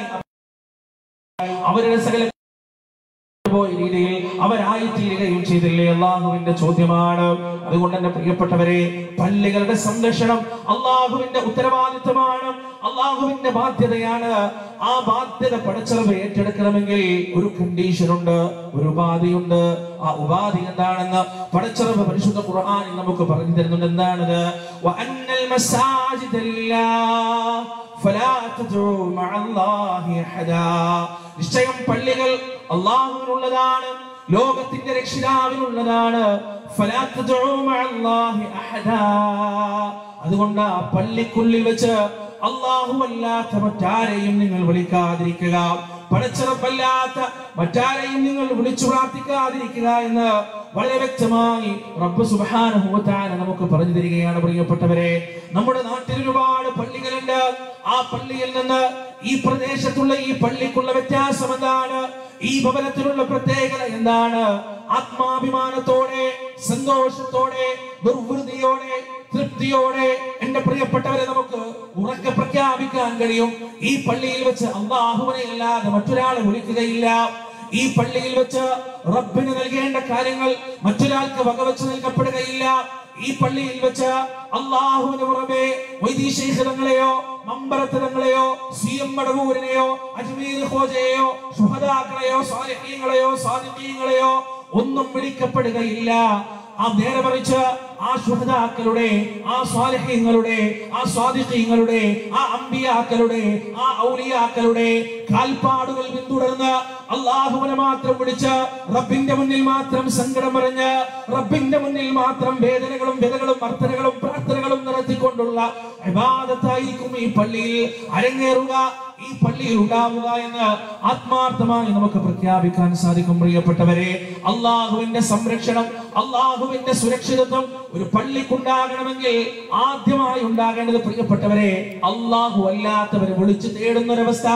Speaker 1: അവരുടെ സകല പോയ രീതിയിൽ അവരായിത്തീരുകയും ചെയ്തില്ലേ അള്ളാഹുവിന്റെ ചോദ്യമാണ് അതുകൊണ്ട് എന്റെ പ്രിയപ്പെട്ടവരെ പള്ളികളുടെ സംരക്ഷണം അള്ളാഹുവിന്റെ ഉത്തരവാദിത്തമാണ് അള്ളാഹുവിന്റെ ബാധ്യതയാണ് ആ ബാധ്യത പടച്ചറവ് ഏറ്റെടുക്കണമെങ്കിൽ ഒരു കണ്ടീഷൻ ഉണ്ട് ഒരു ഉപാധിയുണ്ട് ആ ഉപാധി എന്താണെന്ന് പടച്ചറവ് പരിശുദ്ധ ഖുർആനിൽ നമുക്ക് പറഞ്ഞു തരുന്നുണ്ട് എന്താണത് വഅന്നൽ മസാജിദ ലില്ലാഹ് ഫലാ തദ്ഉ മഅല്ലാഹി അഹദാ നിശ്ചയം പള്ളികൾ അള്ളാഹുവിനുള്ളതാണ് ലോകത്തിന്റെ രക്ഷിതാവിനുള്ളതാണ് ഫലാ തദ്ഉ മഅല്ലാഹി അഹദാ അതുകൊണ്ട് ആ പള്ളിക്കുള്ളിൽ വെച്ച് അള്ളാഹു അല്ലാത്ത മറ്റാരെയും നിങ്ങൾ വിളിക്കാതിരിക്കുക പടച്ചിറപ്പല്ലാത്ത മറ്റാരെയും നിങ്ങൾ വിളിച്ചു പ്രാർത്ഥിക്കാതിരിക്കുക എന്ന് വളരെ വ്യക്തമായി റബ്ബ് സുബ്ഹാനഹു വ തആല നമുക്ക് പറഞ്ഞു തരികയാണ് പ്രിയപ്പെട്ടവരെ നമ്മുടെ നാട്ടിൽ ഒരുപാട് പള്ളികളുണ്ട് ആ പള്ളിയിൽ നിന്ന് ഈ പ്രദേശത്തുള്ള ഈ പള്ളിക്കുള്ള വ്യത്യാസം എന്താണ് ഈ ഭവനത്തിലുള്ള പ്രത്യേകത എന്താണ് ആത്മാഭിമാനത്തോടെ സന്തോഷത്തോടെ നിർവൃതിയോടെ തൃപ്തിയോടെ എന്റെ പ്രിയപ്പെട്ടവരെ നമുക്ക് ഉറക്കെ പ്രഖ്യാപിക്കാൻ കഴിയും ഈ പള്ളിയിൽ വെച്ച് അള്ളാഹുവിനെ അല്ലാതെ മറ്റൊരാളെ വിളിക്കുകയില്ല ഈ പള്ളിയിൽ വെച്ച് റബ്ബിന് നൽകേണ്ട കാര്യങ്ങൾ മറ്റൊരാൾക്ക് വകവെച്ച് നൽകപ്പെടുകയില്ല ഈ പള്ളിയിൽ വെച്ച് അള്ളാഹുവിന് പുറമെ വൈദീശേഖരങ്ങളെയോ മമ്പരത്തരങ്ങളെയോ സി എം മടവൂരിനെയോ അജ്മീർ ഹോജയെയോ സുഹദാക്കളെയോ സാലിഹ്യങ്ങളെയോ സാദിഖീങ്ങളെയോ ഒന്നും വിളിക്കപ്പെടുകയില്ല ആ നേരെ മറിച്ച് ആ ശുഹദാക്കളുടെ ആ സ്വാലിഹ്യങ്ങളുടെ ആ സ്വാദിഖ്യങ്ങളുടെ ആ അമ്പിയാക്കളുടെ ആ ഔലിയാക്കളുടെ കാൽപ്പാടുകൾ പിന്തുടർന്ന് അള്ളാഹുവിനെ മാത്രം വിളിച്ച് റബ്ബിന്റെ മുന്നിൽ മാത്രം സങ്കടം പറഞ്ഞ് റബ്ബിന്റെ മുന്നിൽ മാത്രം വേദനകളും വ്യതകളും വർത്തനകളും പ്രാർത്ഥനകളും നടത്തിക്കൊണ്ടുള്ള ഇബാദത്തായിരിക്കും ഈ പള്ളിയിൽ അരങ്ങേറുക ഈ പള്ളിയിൽ ഉണ്ടാവുക എന്ന് ആത്മാർത്ഥമായി നമുക്ക് പ്രഖ്യാപിക്കാൻ സാധിക്കും പ്രിയപ്പെട്ടവരെ അള്ളാഹുവിന്റെ സംരക്ഷണം അള്ളാഹുവിന്റെ സുരക്ഷിതത്വം ഒരു പള്ളിക്കുണ്ടാകണമെങ്കിൽ ആദ്യമായി ഉണ്ടാകേണ്ടത് പ്രിയപ്പെട്ടവരെ അള്ളാഹു അല്ലാത്തവരെ വിളിച്ചു തേടുന്ന ഒരവസ്ഥ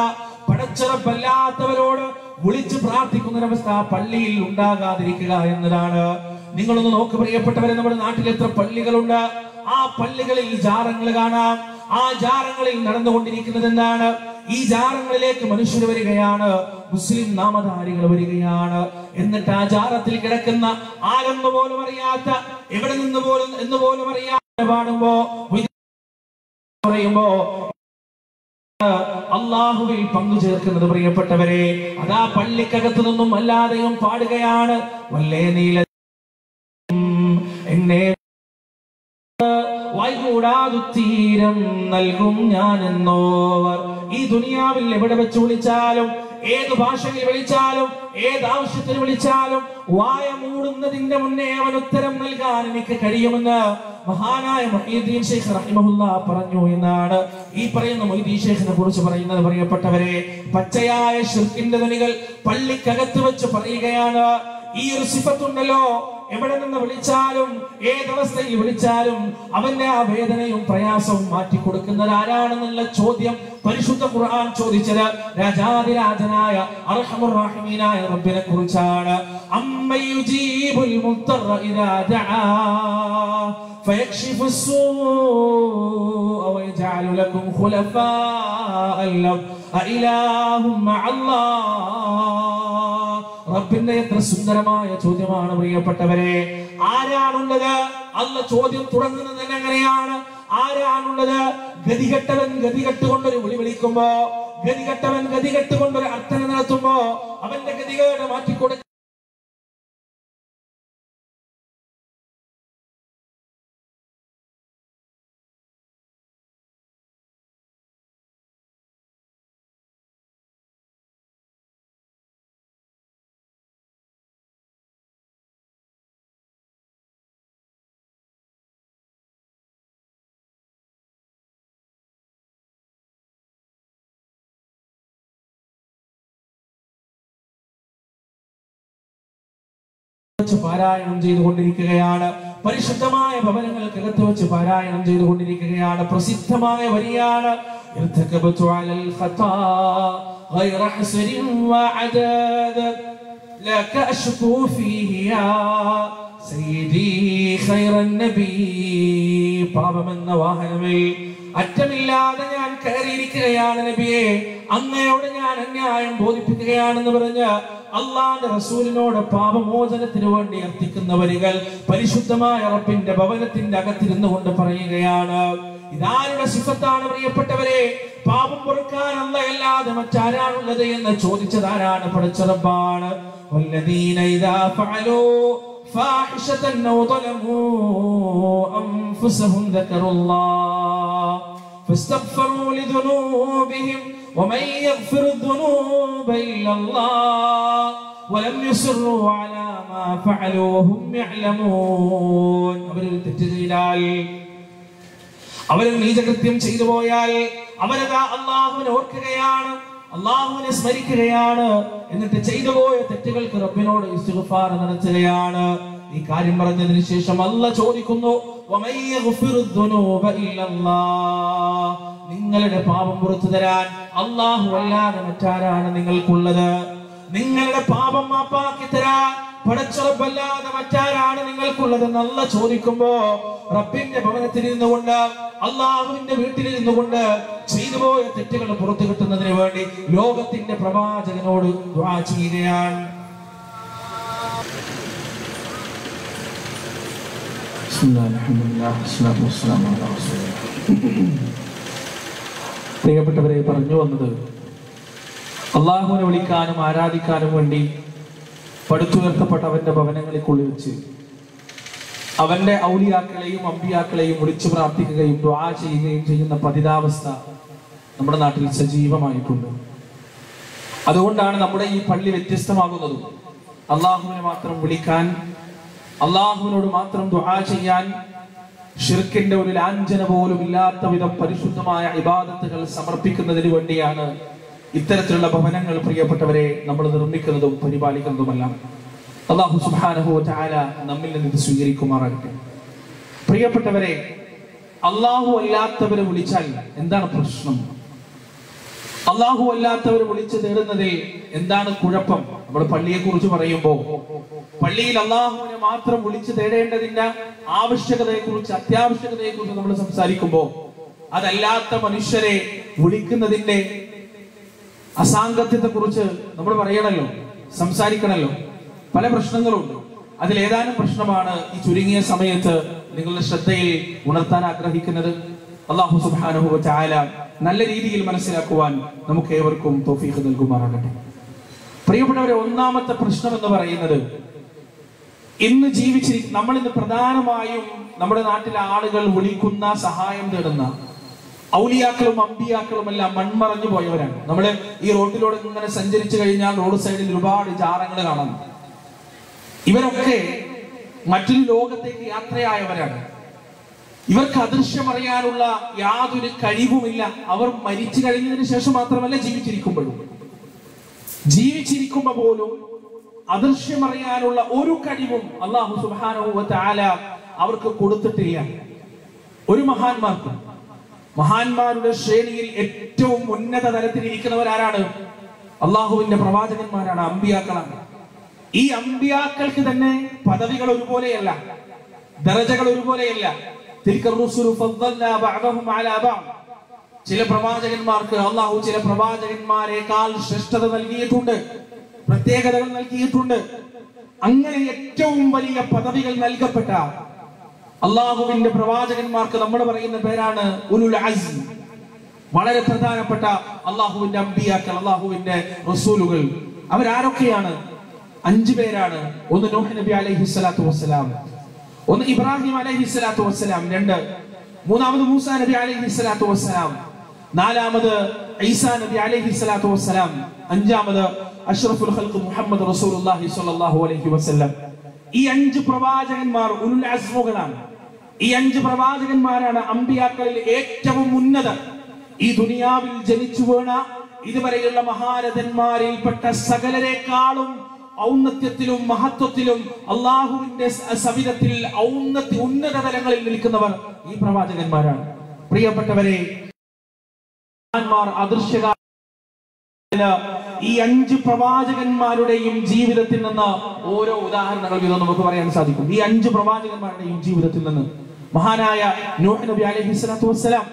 Speaker 1: പടച്ചിറപ്പല്ലാത്തവരോട് വിളിച്ചു പ്രാർത്ഥിക്കുന്ന ഒരവസ്ഥ പള്ളിയിൽ ഉണ്ടാകാതിരിക്കുക എന്നതാണ് നിങ്ങളൊന്ന് നോക്ക് പ്രിയപ്പെട്ടവരെ നമ്മുടെ നാട്ടിൽ എത്ര പള്ളികളുണ്ട് ആ പള്ളികളിൽ ജാറങ്ങൾ കാണാം ആ ജാറങ്ങളിൽ നടന്നുകൊണ്ടിരിക്കുന്നത് എന്താണ് ഈ ജാറങ്ങളിലേക്ക് മനുഷ്യർ വരികയാണ് മുസ്ലിം നാമധാരികൾ വരികയാണ് എന്നിട്ട് ആ ജാറത്തിൽ കിടക്കുന്ന ആരെന്ന് പോലും അറിയാത്ത എവിടെ നിന്ന് പോലും എന്ന് പോലും അറിയാതെ പാടുമ്പോ പറയുമ്പോ അള്ളാഹുവിൽ പങ്കു ചേർക്കുന്നത് പ്രിയപ്പെട്ടവരെ അതാ പള്ളിക്കകത്തു നിന്നും അല്ലാതെയും പാടുകയാണ് വല്ലേ നീല എന്നെ വൈകൂടാതുത്തീരം നൽകും ഞാൻ എന്നോവർ ഈ ദുനിയാവിൽ എവിടെ വെച്ച് വിളിച്ചാലും ഏത് ഭാഷയിൽ വിളിച്ചാലും ഏത് ആവശ്യത്തിന് വിളിച്ചാലും വായ മൂടുന്നതിന്റെ മുന്നേ അവൻ ഉത്തരം നൽകാൻ എനിക്ക് കഴിയുമെന്ന് മഹാനായ മൊഹീദ്ദീൻ ഷെയ്ഖ് റഹിമഹുല്ല പറഞ്ഞു എന്നാണ് ഈ പറയുന്ന മൊഹീദ്ദീൻ ഷെയ്ഖിനെ കുറിച്ച് പറയുന്നത് പറയപ്പെട്ടവരെ പച്ചയായ ഷിർക്കിന്റെ ധ്വനികൾ പള്ളിക്കകത്ത് വെച്ച് പറയുകയാണ് ഈ ഒരു സിഫത്തുണ്ടല്ലോ എവിടെ നിന്ന് വിളിച്ചാലും ഏതവസ്ഥയിൽ വിളിച്ചാലും അവന്റെ ആ വേദനയും പ്രയാസവും മാറ്റി കൊടുക്കുന്നത് ആരാണെന്നുള്ള ചോദ്യം പരിശുദ്ധ ഖുർആൻ ചോദിച്ചത് രാജാതിരാജനായ അർഹമുറാഹിമീനായ റബ്ബിനെ കുറിച്ചാണ് അമ്മയുജീബുൽ മുത്തറ ഇദാ ദആ فيكشف السوء ويجعل لكم خلفاء الأرض أإله مع الله റബ്ബിന്റെ എത്ര സുന്ദരമായ ചോദ്യമാണ് പ്രിയപ്പെട്ടവരെ ആരാണുള്ളത് അല്ല ചോദ്യം തുടങ്ങുന്നത് തന്നെ എങ്ങനെയാണ് ആരാണുള്ളത് ഗതികെട്ടവൻ ഗതികെട്ടുകൊണ്ടൊരു വിളി വിളിക്കുമ്പോ ഗതികെട്ടവൻ ഗതികെട്ടുകൊണ്ടൊരു അർത്ഥന നടത്തുമ്പോ അവന്റെ ഗതികേട് മാറ്റിക്കൊടുക്ക വെച്ച് പാരായണം ചെയ്തുകൊണ്ടിരിക്കുകയാണ് പരിശുദ്ധമായ ഭവനങ്ങൾക്കകത്ത് വെച്ച് പാരായണം ചെയ്തുകൊണ്ടിരിക്കുകയാണ് പ്രസിദ്ധമായ വരിയാണ് ارتكبت على الخطا غير حسر وعداد لك أشكو فيه يا سيدي خير النبي പാപമെന്ന വാഹനമേ അറ്റമില്ലാതെ ഞാൻ കയറിയിരിക്കുകയാണ് നബിയെ അങ്ങയോട് ഞാൻ അന്യായം ബോധിപ്പിക്കുകയാണെന്ന് പറഞ്ഞ് അള്ളാന്റെ റസൂലിനോട് പാപമോചനത്തിന് വേണ്ടി അർത്ഥിക്കുന്ന വരികൾ പരിശുദ്ധമായ റബ്ബിന്റെ ഭവനത്തിന്റെ അകത്തിരുന്നു കൊണ്ട് പറയുകയാണ് ഇതാരുടെ സിഫത്താണ് പ്രിയപ്പെട്ടവരെ പാപം പൊറുക്കാൻ അല്ലാതെ മറ്റാരാണുള്ളത് എന്ന് ചോദിച്ചതാരാണ് പഠിച്ചറബാണ് والذين إذا فعلوا فاحشة أو ظلموا أنفسهم ذكروا الله فاستغفروا لذنوبهم ومن يغفر الذنوب إلا الله ولم يصروا على ما فعلوا وهم يعلمون അവരിൽ തെറ്റ് ചെയ്താൽ അവരിൽ നീചകൃത്യം ചെയ്തു പോയാൽ അവരതാ അള്ളാഹുവിനെ ഓർക്കുകയാണ് അള്ളാഹുവിനെ സ്മരിക്കുകയാണ് എന്നിട്ട് ചെയ്തു പോയ തെറ്റുകൾക്ക് റബ്ബിനോട് ഇസ്തിഗ്ഫാർ നടത്തുകയാണ് ഈ കാര്യം പറഞ്ഞതിന് ശേഷം അല്ല ചോദിക്കുന്നു "വമൻ യഗ്ഫിറു ദുനൂബ ഇല്ലല്ലാഹ്?" നിങ്ങളുടെ പാപം പുറത്തു തരാൻ അള്ളാഹു അല്ലാതെ മറ്റാരാണ് നിങ്ങൾക്കുള്ളത് നിങ്ങളുടെ പാപം മാപ്പാക്കി തരാൻ പടച്ചുറപ്പല്ലാതെ മറ്റാരാണ് നിങ്ങൾക്കുള്ളത് നല്ല ചോദിക്കുമ്പോ റബ്ബിന്റെ ഭവനത്തിൽ ഇരുന്നുകൊണ്ട് അള്ളാഹുവിന്റെ വീട്ടിൽ ഇരുന്നുകൊണ്ട് ചെയ്തു പോയ തെറ്റുകൾ പുറത്തു കിട്ടുന്നതിന് വേണ്ടി ലോകത്തിന്റെ പ്രവാചകനോട് ദുആ ചെയ്യുകയാണ് പ്രിയപ്പെട്ടവരെ പറഞ്ഞു വന്നത് അള്ളാഹുവിനെ വിളിക്കാനും ആരാധിക്കാനും വേണ്ടി പടുത്തുയർത്തപ്പെട്ട അവന്റെ ഭവനങ്ങളിൽക്കുള്ളിൽ വെച്ച് അവന്റെ ഔലിയാക്കളെയും അമ്പിയാക്കളെയും വിളിച്ചു പ്രാർത്ഥിക്കുകയും ദ്വാ ചെയ്യുകയും ചെയ്യുന്ന പതിതാവസ്ഥ നമ്മുടെ നാട്ടിൽ സജീവമായിട്ടുണ്ട് അതുകൊണ്ടാണ് നമ്മുടെ ഈ പള്ളി വ്യത്യസ്തമാകുന്നത് അള്ളാഹുവിനെ മാത്രം വിളിക്കാൻ അള്ളാഹുവിനോട് മാത്രം ദുആ ചെയ്യാൻ ഷിർക്കിന്റെ ഒരു ലാഞ്ചന പോലും ഇല്ലാത്ത വിധം പരിശുദ്ധമായ ഇബാദത്തുകൾ സമർപ്പിക്കുന്നതിന് വേണ്ടിയാണ് ഇത്തരത്തിലുള്ള ഭവനങ്ങൾ പ്രിയപ്പെട്ടവരെ നമ്മൾ നിർമ്മിക്കുന്നതും പരിപാലിക്കുന്നതുമെല്ലാം അള്ളാഹു സുബ്ഹാനഹു ചാല നമ്മിൽ നിന്ന് ഇത് സ്വീകരിക്കുമാറാകട്ടെ പ്രിയപ്പെട്ടവരെ അള്ളാഹു അല്ലാത്തവരെ വിളിച്ചാൽ എന്താണ് പ്രശ്നം അള്ളാഹു അല്ലാത്തവർ വിളിച്ചു തേടുന്നതിൽ എന്താണ് കുഴപ്പം നമ്മൾ പള്ളിയെ കുറിച്ച് പറയുമ്പോൾ പള്ളിയിൽ അള്ളാഹുവിനെ മാത്രം വിളിച്ചു തേടേണ്ടതിന്റെ ആവശ്യകതയെ കുറിച്ച് അത്യാവശ്യകതയെ കുറിച്ച് നമ്മൾ സംസാരിക്കുമ്പോൾ അതല്ലാത്ത മനുഷ്യരെ വിളിക്കുന്നതിന്റെ അസാംഗത്യത്തെ കുറിച്ച് നമ്മൾ പറയണല്ലോ സംസാരിക്കണല്ലോ പല പ്രശ്നങ്ങളുണ്ട് അതിൽ ഏതാനും പ്രശ്നമാണ് ഈ ചുരുങ്ങിയ സമയത്ത് നിങ്ങളുടെ ശ്രദ്ധയിൽ ഉണർത്താൻ ആഗ്രഹിക്കുന്നത് അള്ളാഹു സുബ്ഹാനഹു ചായാല നല്ല രീതിയിൽ മനസ്സിലാക്കുവാൻ നമുക്ക് ഏവർക്കും തോഫീഖ് നൽകുമാറാകട്ടെ പ്രിയപ്പെട്ടവരെ ഒന്നാമത്തെ പ്രശ്നം എന്ന് പറയുന്നത് ഇന്ന് ജീവിച്ചിരിക്കുന്ന നമ്മൾ ഇന്ന് പ്രധാനമായും നമ്മുടെ നാട്ടിലെ ആളുകൾ വിളിക്കുന്ന സഹായം തേടുന്ന ഔലിയാക്കളും അമ്പിയാക്കളും എല്ലാം മൺമറഞ്ഞു പോയവരാണ് നമ്മൾ ഈ റോഡിലൂടെ ഇങ്ങനെ സഞ്ചരിച്ചു കഴിഞ്ഞാൽ റോഡ് സൈഡിൽ ഒരുപാട് ജാറങ്ങൾ കാണാം ഇവരൊക്കെ മറ്റൊരു ലോകത്തേക്ക് യാത്രയായവരാണ് ഇവർക്ക് അദൃശ്യം അറിയാനുള്ള യാതൊരു കഴിവുമില്ല അവർ മരിച്ചു കഴിഞ്ഞതിന് ശേഷം മാത്രമല്ല ജീവിച്ചിരിക്കുമ്പോഴും ജീവിച്ചിരിക്കുമ്പോ പോലും അദൃശ്യം അറിയാനുള്ള ഒരു കഴിവും അള്ളാഹു സുബാനഹു താല അവർക്ക് കൊടുത്തിട്ടില്ല ഒരു മഹാന്മാർക്കും മഹാന്മാരുടെ ശ്രേണിയിൽ ഏറ്റവും ഉന്നത തലത്തിൽ ഇരിക്കുന്നവർ ആരാണ് അള്ളാഹുവിന്റെ പ്രവാചകന്മാരാണ് അമ്പിയാക്കളാണ് ഈ അമ്പിയാക്കൾക്ക് തന്നെ പദവികൾ ഒരുപോലെയല്ല ദറജകൾ ഒരുപോലെയല്ല തിൽക റുസുലു ഫദ്ദൽനാ ബഅദഹും അലാ ബഅദ് ചില പ്രവാചകന്മാർക്ക് അള്ളാഹു ചില പ്രവാചകന്മാരെക്കാൾ ശ്രേഷ്ഠത നൽകിയിട്ടുണ്ട് പ്രത്യേകതകൾ നൽകിയിട്ടുണ്ട് അങ്ങനെ ഏറ്റവും വലിയ പദവികൾ നൽകപ്പെട്ട അള്ളാഹുവിന്റെ പ്രവാചകന്മാർക്ക് നമ്മൾ പറയുന്ന പേരാണ് ഉലുൽ അസ്ം വളരെ പ്രധാനപ്പെട്ട അള്ളാഹുവിന്റെ അമ്പിയാക്കൾ അള്ളാഹുവിന്റെ റസൂലുകൾ അവരാരൊക്കെയാണ് അഞ്ചു പേരാണ് ഒന്ന് നൂഹ് നബി അലൈഹി സ്വലാത്തു വസ്സലാം ഒന്ന് ഇബ്രാഹിം അലൈഹി സ്വലാത്തു വസ്സലാം രണ്ട് മൂന്നാമത് മൂസ നബി അലൈഹി സ്വലാത്തു വസ്സലാം നാലാമത് ഈസാ നബി അലൈഹി സ്വലാത്തു വസ്സലാം അഞ്ചാമത് അഷ്റഫുൽ ഖൽഖ് മുഹമ്മദ് റസൂലുള്ളാഹി സ്വല്ലല്ലാഹു അലൈഹി വസല്ലം ഈ അഞ്ച് പ്രവാചകന്മാർ ഉലുൽ അസ്മുകളാണ് ഈ അഞ്ച് പ്രവാചകന്മാരാണ് അമ്പിയാക്കളിൽ ഏറ്റവും ഉന്നതർ ഈ ദുനിയാവിൽ ജനിച്ചു വീണ ഇതുവരെയുള്ള മഹാരഥന്മാരിൽപ്പെട്ട സകലരെക്കാളും ഔന്നത്യത്തിലും മഹത്വത്തിലും അള്ളാഹുവിന്റെ സ- സവിധത്തിൽ ഔന്നത്യ ഉന്നത തലങ്ങളിൽ നിൽക്കുന്നവർ ഈ പ്രവാചകന്മാരാണ് പ്രിയപ്പെട്ടവരെ മഹാന്മാർ അദൃശ്യക ഈ അഞ്ച് പ്രവാചകന്മാരുടെയും ജീവിതത്തിൽ നിന്ന് ഓരോ ഉദാഹരണങ്ങൾ വീതം നമുക്ക് പറയാൻ സാധിക്കും ഈ അഞ്ച് പ്രവാചകന്മാരുടെയും ജീവിതത്തിൽ നിന്ന് മഹാനായ നൂഹ് നബി അലൈഹി സ്വലാത്തു വസ്സലാം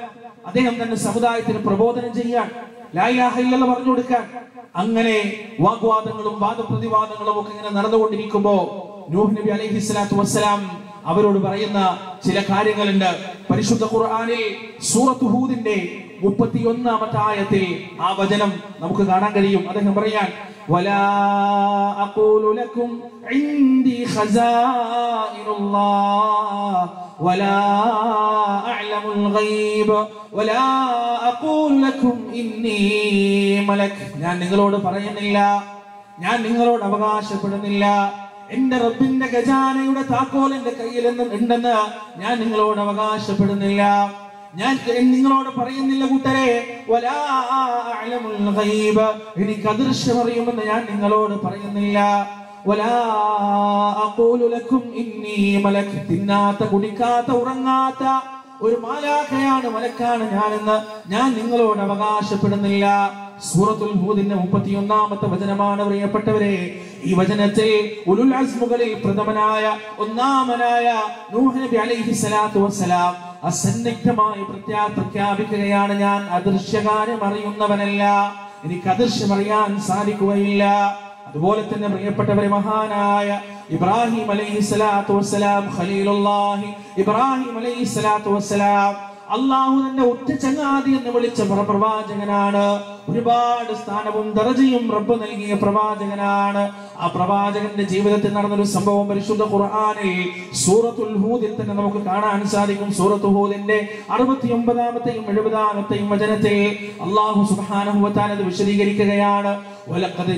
Speaker 1: അദ്ദേഹം തന്റെ സമുദായത്തിന് പ്രബോധനം ചെയ്യാൻ ലായിലാഹ ഇല്ലെന്ന് പറഞ്ഞു കൊടുക്കാൻ അങ്ങനെ വാഗ്വാദങ്ങളും വാദപ്രതിവാദങ്ങളും ഒക്കെ ഇങ്ങനെ നടന്നുകൊണ്ടിരിക്കുമ്പോ നൂഹ് നബി അലൈഹി സ്വലാത്തു വസ്സലാം അവരോട് പറയുന്ന ചില കാര്യങ്ങളുണ്ട് പരിശുദ്ധ ഖുർആനിൽ സൂറത്ത് ഹൂദിന്റെ മുപ്പത്തിയൊന്നാമത്തെ ആയത്തിൽ ആ വചനം നമുക്ക് കാണാൻ കഴിയും അദ്ദേഹം പറയാൻ ولا أقول لكم عندي خزائن الله ولا أعلم الغيب ولا أقول لكم إني ملك ഞാൻ നിങ്ങളോട് പറയുന്നില്ല ഞാൻ നിങ്ങളോട് അവകാശപ്പെടുന്നില്ല എന്റെ റബ്ബിന്റെ ഖജാനയുടെ താക്കോൽ എന്റെ കയ്യിൽ നിന്ന് ഉണ്ടെന്ന് ഞാൻ നിങ്ങളോട് അവകാശപ്പെടുന്നില്ല ഞാൻ നിങ്ങളോട് പറയുന്നില്ല കൂട്ടരെ വലാ അഅലമുൽ ഗൈബ് എനിക്ക് അദൃശ്യമറിയുമെന്ന് ഞാൻ നിങ്ങളോട് പറയുന്നില്ല വലാ അഖൂലു ലക്കും ഇന്നി മലക് തിന്നാത്ത കുടിക്കാത്ത ഉറങ്ങാത്ത ഒരു മാലാഖയാണ് മലക്കാണ് ഞാനെന്ന് ഞാൻ നിങ്ങളോട് അവകാശപ്പെടുന്നില്ല സൂറത്തുൽ ഹൂദിന്റെ മുപ്പത്തിയൊന്നാമത്തെ വചനമാണ് പ്രിയപ്പെട്ടവരെ ഈ വചനത്തിൽ ഉലുൽ അസ്മുകളിൽ പ്രഥമനായ ഒന്നാമനായ നൂഹ് നബി അലൈഹി സ്വലാത്തു വസ്സലാം അസന്നിഗ്ധമായി പ്രത്യാ പ്രഖ്യാപിക്കുകയാണ് ഞാൻ അദൃശ്യകാര്യം അറിയുന്നവനല്ല എനിക്ക് അദൃശ്യം അറിയാൻ സാധിക്കുകയില്ല അതുപോലെ തന്നെ പ്രിയപ്പെട്ടവരെ മഹാനായ ഇബ്രാഹിം അലൈഹി സ്വലാത്തു വസ്സലാം ഖലീലുല്ലാഹി ഇബ്രാഹിം അലൈഹി സ്വലാത്തു വസ്സലാം അള്ളാഹു തന്നെ ഒറ്റ ചങ്ങാതി എന്ന് വിളിച്ച പ്രവാചകനാണ് ഒരുപാട് സ്ഥാനവും ദർജയും റബ്ബ് നൽകിയ പ്രവാചകനാണ് ആ പ്രവാചകന്റെ ജീവിതത്തിൽ നടന്നൊരു സംഭവം പരിശുദ്ധ ഖുർആനിൽ സൂറത്തുൽ ഹൂദിൽ തന്നെ നമുക്ക് കാണാൻ സാധിക്കും സൂറത്ത് ഹൂദിന്റെ അറുപത്തി ഒമ്പതാമത്തെയും എഴുപതാമത്തെയും വചനത്തിൽ അള്ളാഹു സുബ്ഹാനഹു വതആല ഇത് വിശദീകരിക്കുകയാണ് ولقد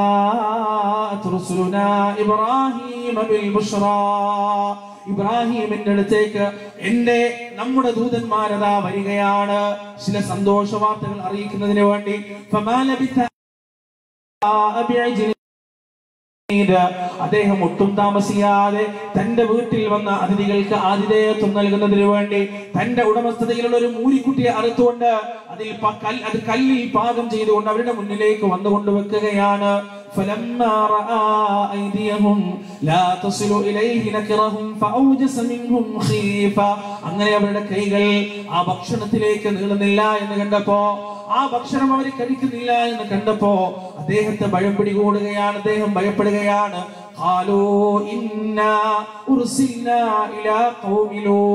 Speaker 1: جاءت رسلنا إبراهيم بالبشرى ഇബ്രാഹിമിന്റെ അടുത്തേക്ക് എന്റെ നമ്മുടെ ദൂതന്മാരതാ വരികയാണ് ചില സന്തോഷ വാർത്തകൾ അറിയിക്കുന്നതിന് വേണ്ടി ഫമാലബിഥ بعجل ഇത് അദ്ദേഹം ഒട്ടും താമസിയാതെ തന്റെ വീട്ടിൽ വന്ന അതിഥികൾക്ക് ആതിഥേയത്വം നൽകുന്നതിന് വേണ്ടി തന്റെ ഉടമസ്ഥതയിലുള്ള ഒരു മൂരിക്കുട്ടിയെ അറുത്തുകൊണ്ട് അതിൽ പ- കൽ- അത് കല്ലിൽ പാകം ചെയ്തുകൊണ്ട് അവരുടെ മുന്നിലേക്ക് വന്നുകൊണ്ട് വെക്കുകയാണ് فلما رأى أيديهم لا تصل إليه نكرهم فأوجس منهم خيفة അങ്ങനെ അവരുടെ കൈകൾ ആ ഭക്ഷണത്തിലേക്ക് നീളുന്നില്ല എന്ന് കണ്ടപ്പോ ആ ഭക്ഷണം അവർ കഴിക്കുന്നില്ല എന്ന് കണ്ടപ്പോ അദ്ദേഹത്തെ ഭയം പിടികൂടുകയാണ് അദ്ദേഹം ഭയപ്പെടുകയാണ് قالوا إنا أرسلنا إلى قوم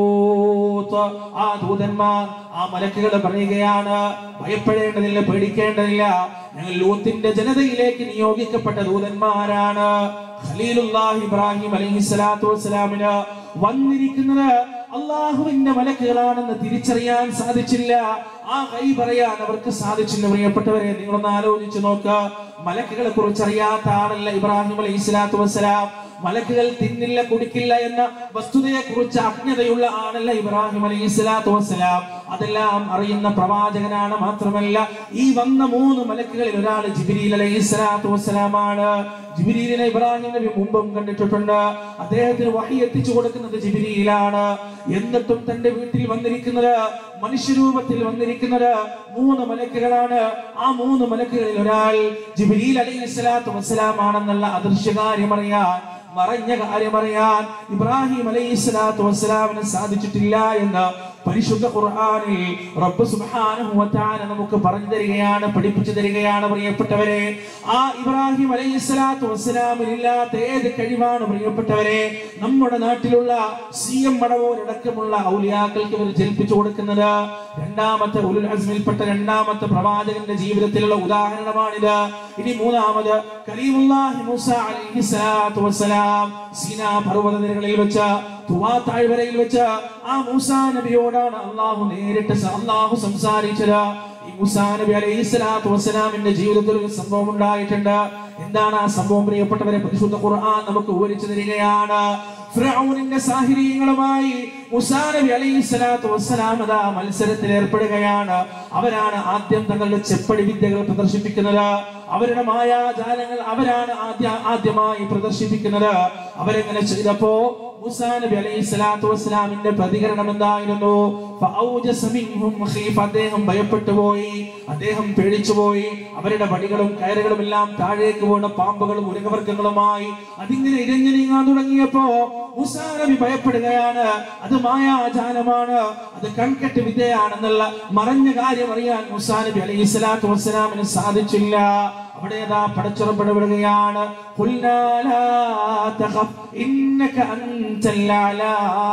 Speaker 1: لوط ആ ദൂതന്മാർ ആ മലക്കുകൾ പറയുകയാണ് ഭയപ്പെടേണ്ടതില്ല പേടിക്കേണ്ടതില്ല ഞങ്ങൾ ലൂത്തിന്റെ ജനതയിലേക്ക് നിയോഗിക്കപ്പെട്ട ദൂതന്മാരാണ് ഖലീലുല്ലാഹ് ഇബ്രാഹിം അലൈഹി സ്വലാത്തു വസ്സലാമിന് വന്നിരിക്കുന്നത് അള്ളാഹുവിന്റെ മലക്കുകളാണെന്ന് തിരിച്ചറിയാൻ സാധിച്ചില്ല ആ കൈ പറയാൻ അവർക്ക് സാധിച്ചില്ല പ്രിയപ്പെട്ടവരെ നിങ്ങളൊന്ന് ആലോചിച്ച് നോക്ക് മലക്കുകളെ കുറിച്ച് അറിയാത്ത ആളല്ല ഇബ്രാഹിം അലൈഹി സ്വലാത്തു വസ്സലാം മലക്കുകൾ തിന്നില്ല കുടിക്കില്ല എന്ന വസ്തുതയെ കുറിച്ച് അജ്ഞതയുള്ള ആളല്ല ഇബ്രാഹിം അലൈഹി സ്വലാത്തു വസ്സലാം അതെല്ലാം അറിയുന്ന പ്രവാചകനാണ് മാത്രമല്ല ഈ വന്ന മൂന്ന് മലക്കുകളിൽ ഒരാൾ ജിബിരിൽ അലൈഹി സ്വലാത്തു വസ്സലാമാണ് ജിബിരിലിനെ ഇബ്രാഹിം നബി മുമ്പും കണ്ടിട്ടുണ്ട് അദ്ദേഹത്തിന് വഹി എത്തിച്ചു കൊടുക്കുന്നത് ജിബിരിയിലാണ് എന്നിട്ടും തന്റെ വീട്ടിൽ വന്നിരിക്കുന്നത് മനുഷ്യരൂപത്തിൽ വന്നിരിക്കുന്നത് മൂന്ന് മലക്കുകളാണ് ആ മൂന്ന് മലക്കുകളിൽ ഒരാൾ ജിബിരിൽ അലൈഹി സ്വലാത്തു വസ്സലാമാണെന്നുള്ള അദൃശ്യകാര്യം അറിയാൻ മറഞ്ഞ കാര്യം അറിയാൻ ഇബ്രാഹിം അലൈഹി സ്വലാത്തു വസ്സലാമിന് സാധിച്ചിട്ടില്ല എന്ന് പരിശുദ്ധ ഖുർആനിൽ റബ്ബ് സുബ്ഹാനഹു വ തആല നമുക്ക് പറഞ്ഞു തരികയാണ് പഠിപ്പിച്ചു തരികയാണ് പ്രിയപ്പെട്ടവരെ ആ ഇബ്രാഹിം അലൈഹി സ്വലാത്തു വസ്സലാമിന് ഇല്ലാത്ത ഏത് കഴിവാണ് പ്രിയപ്പെട്ടവരെ നമ്മുടെ നാട്ടിലുള്ള സി എം മടവോരടക്കമുള്ള ഔലിയാക്കൾക്ക് ഇവർ ജൽപ്പിച്ചു കൊടുക്കുന്നത് രണ്ടാമത്തെ ഉലുൽ അസ്മിൽപ്പെട്ട രണ്ടാമത്തെ പ്രവാചകന്റെ ജീവിതത്തിലുള്ള ഉദാഹരണമാണിത് ഇനി മൂന്നാമത് കലീമുല്ലാഹി മൂസ അലൈഹി സ്വലാത്തു വസ്സലാം സീനാ പർവ്വത നിരകളിൽ വെച്ച് തുവാ താഴ്വരയിൽ വെച്ച് ആ മൂസ നബിയോടാണ് അള്ളാഹു നേരിട്ട് സ- അള്ളാഹു സംസാരിച്ചത് ഈ മൂസാ നബി അലൈഹി സ്വലാത്തു വസ്സലാമിന്റെ ജീവിതത്തിൽ ഒരു സംഭവം ഉണ്ടായിട്ടുണ്ട് എന്താണ് ആ സംഭവം പ്രിയപ്പെട്ടവരെ പരിശുദ്ധ ഖുർആൻ നമുക്ക് വിവരിച്ചു തരികയാണ് ഫിറഔനിന്റെ സാഹിര്യങ്ങളുമായി മുസാ നബി അലൈഹി സ്വലാത്തു വസ്സലാം അതാ മത്സരത്തിൽ ഏർപ്പെടുകയാണ് അവരാണ് ആദ്യം തങ്ങളുടെ ചെപ്പടി വിദ്യകൾ പ്രദർശിപ്പിക്കുന്നത് അവരുടെ മായാജാലങ്ങൾ അവരാണ് ആദ്യ ആദ്യമായി പ്രദർശിപ്പിക്കുന്നത് അവരെങ്ങനെ ചെയ്തപ്പോ മുസാ നബി അലൈഹി സ്വലാത്തു വസ്സലാമിന്റെ പ്രതികരണം എന്തായിരുന്നു فأوجس منهم خيفة. അദ്ദേഹം ഭയപ്പെട്ടു പോയി അദ്ദേഹം പേടിച്ചു പോയി അവരുടെ വടികളും കയറുകളും എല്ലാം താഴേക്ക് വീണ പാമ്പുകളും ഉരകവർഗങ്ങളുമായി അതിങ്ങനെ ഇരഞ്ഞു നീങ്ങാൻ തുടങ്ങിയപ്പോ മൂസാ നബി ഭയപ്പെടുകയാണ് അത് മായാജാലമാണ് അത് കൺകെട്ട് വിദ്യയാണെന്നുള്ള മറഞ്ഞ കാര്യം അറിയാൻ മൂസാ നബി അലൈഹി സ്വലാത്തു വസ്സലാമിന് സാധിച്ചില്ല അവിടെ അതാ പടച്ചുറപ്പിടപെടുകയാണ് "ഖുൽനാ ലാ തഖഫ്, ഇന്നക അൻതൽ അലാ."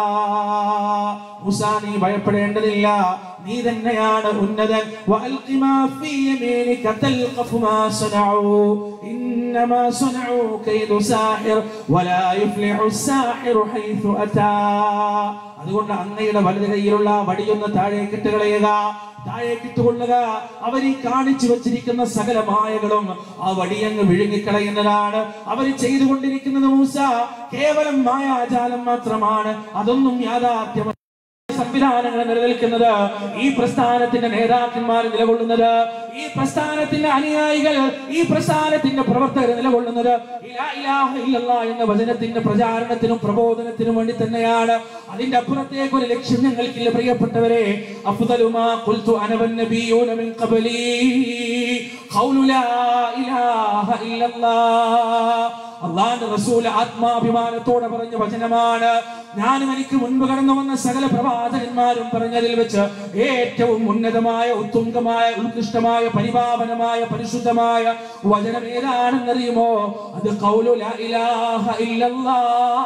Speaker 1: മൂസാ നീ ഭയപ്പെടേണ്ടതില്ല നീ തന്നെയാണ് ഉന്നതൻ വഅൽഖി മാ ഫീ യമീനിക തൽഖഫ് മാ സനഉ ഇന്നമാ സനഉ കൈദു സാഹിർ വലാ യുഫ്ലിഹു സാഹിറു ഹൈഥു അതാ അതുകൊണ്ട് അങ്ങയുടെ വലത് കൈയിലുള്ള വടിയൊന്ന് താഴേക്കിട്ട് കളയുക താഴേക്കിട്ടുകൊള്ളുക അവർ ഈ കാണിച്ചു വച്ചിരിക്കുന്ന സകല മായകളും ആ വടിയങ്ങ് വിഴുങ്ങിക്കളയുന്നതാണ് അവർ ചെയ്തുകൊണ്ടിരിക്കുന്നത് മൂസ കേവലം മായാജാലം മാത്രമാണ് അതൊന്നും യാഥാർത്ഥ്യം സംവിധാനങ്ങൾ നിലനിൽക്കുന്നത് ഈ പ്രസ്ഥാനത്തിന്റെ നേതാക്കന്മാർ നിലകൊള്ളുന്നത് ഈ പ്രസ്ഥാനത്തിന്റെ അനുയായികൾ ഈ പ്രസ്ഥാനത്തിന്റെ പ്രവർത്തകർ നിലകൊള്ളുന്നത് ഇലാ ഇലാഹ ഇല്ലല്ലാ എന്ന വചനത്തിന്റെ പ്രചാരണത്തിനും പ്രബോധനത്തിനും വേണ്ടി തന്നെയാണ് അതിന്റെ അപ്പുറത്തേക്ക് ഒരു ലക്ഷ്യം ഞങ്ങൾക്കില്ല പ്രിയപ്പെട്ടവരെ അഫ്ദലുമാ ഖുൽതു അന വന്നബിയൂന മിൻ ഖബലി ഖൗലു ലാ ഇലാഹ ഇല്ലല്ലാ അള്ളാന്റെ റസൂൽ ആത്മാഭിമാനത്തോടെ പറഞ്ഞ വചനമാണ് ഞാനും എനിക്ക് മുൻപ് കടന്നു വന്ന സകല പ്രവാചകന്മാരും പറഞ്ഞതിൽ വെച്ച് ഏറ്റവും ഉന്നതമായ ഉത്തുംഗമായ ഉത്കൃഷ്ടമായ പരിപാവനമായ പരിശുദ്ധമായ വചനം ഏതാണെന്നറിയുമോ അത് ഖൗലു ലാ ഇലാഹ ഇല്ലല്ലാ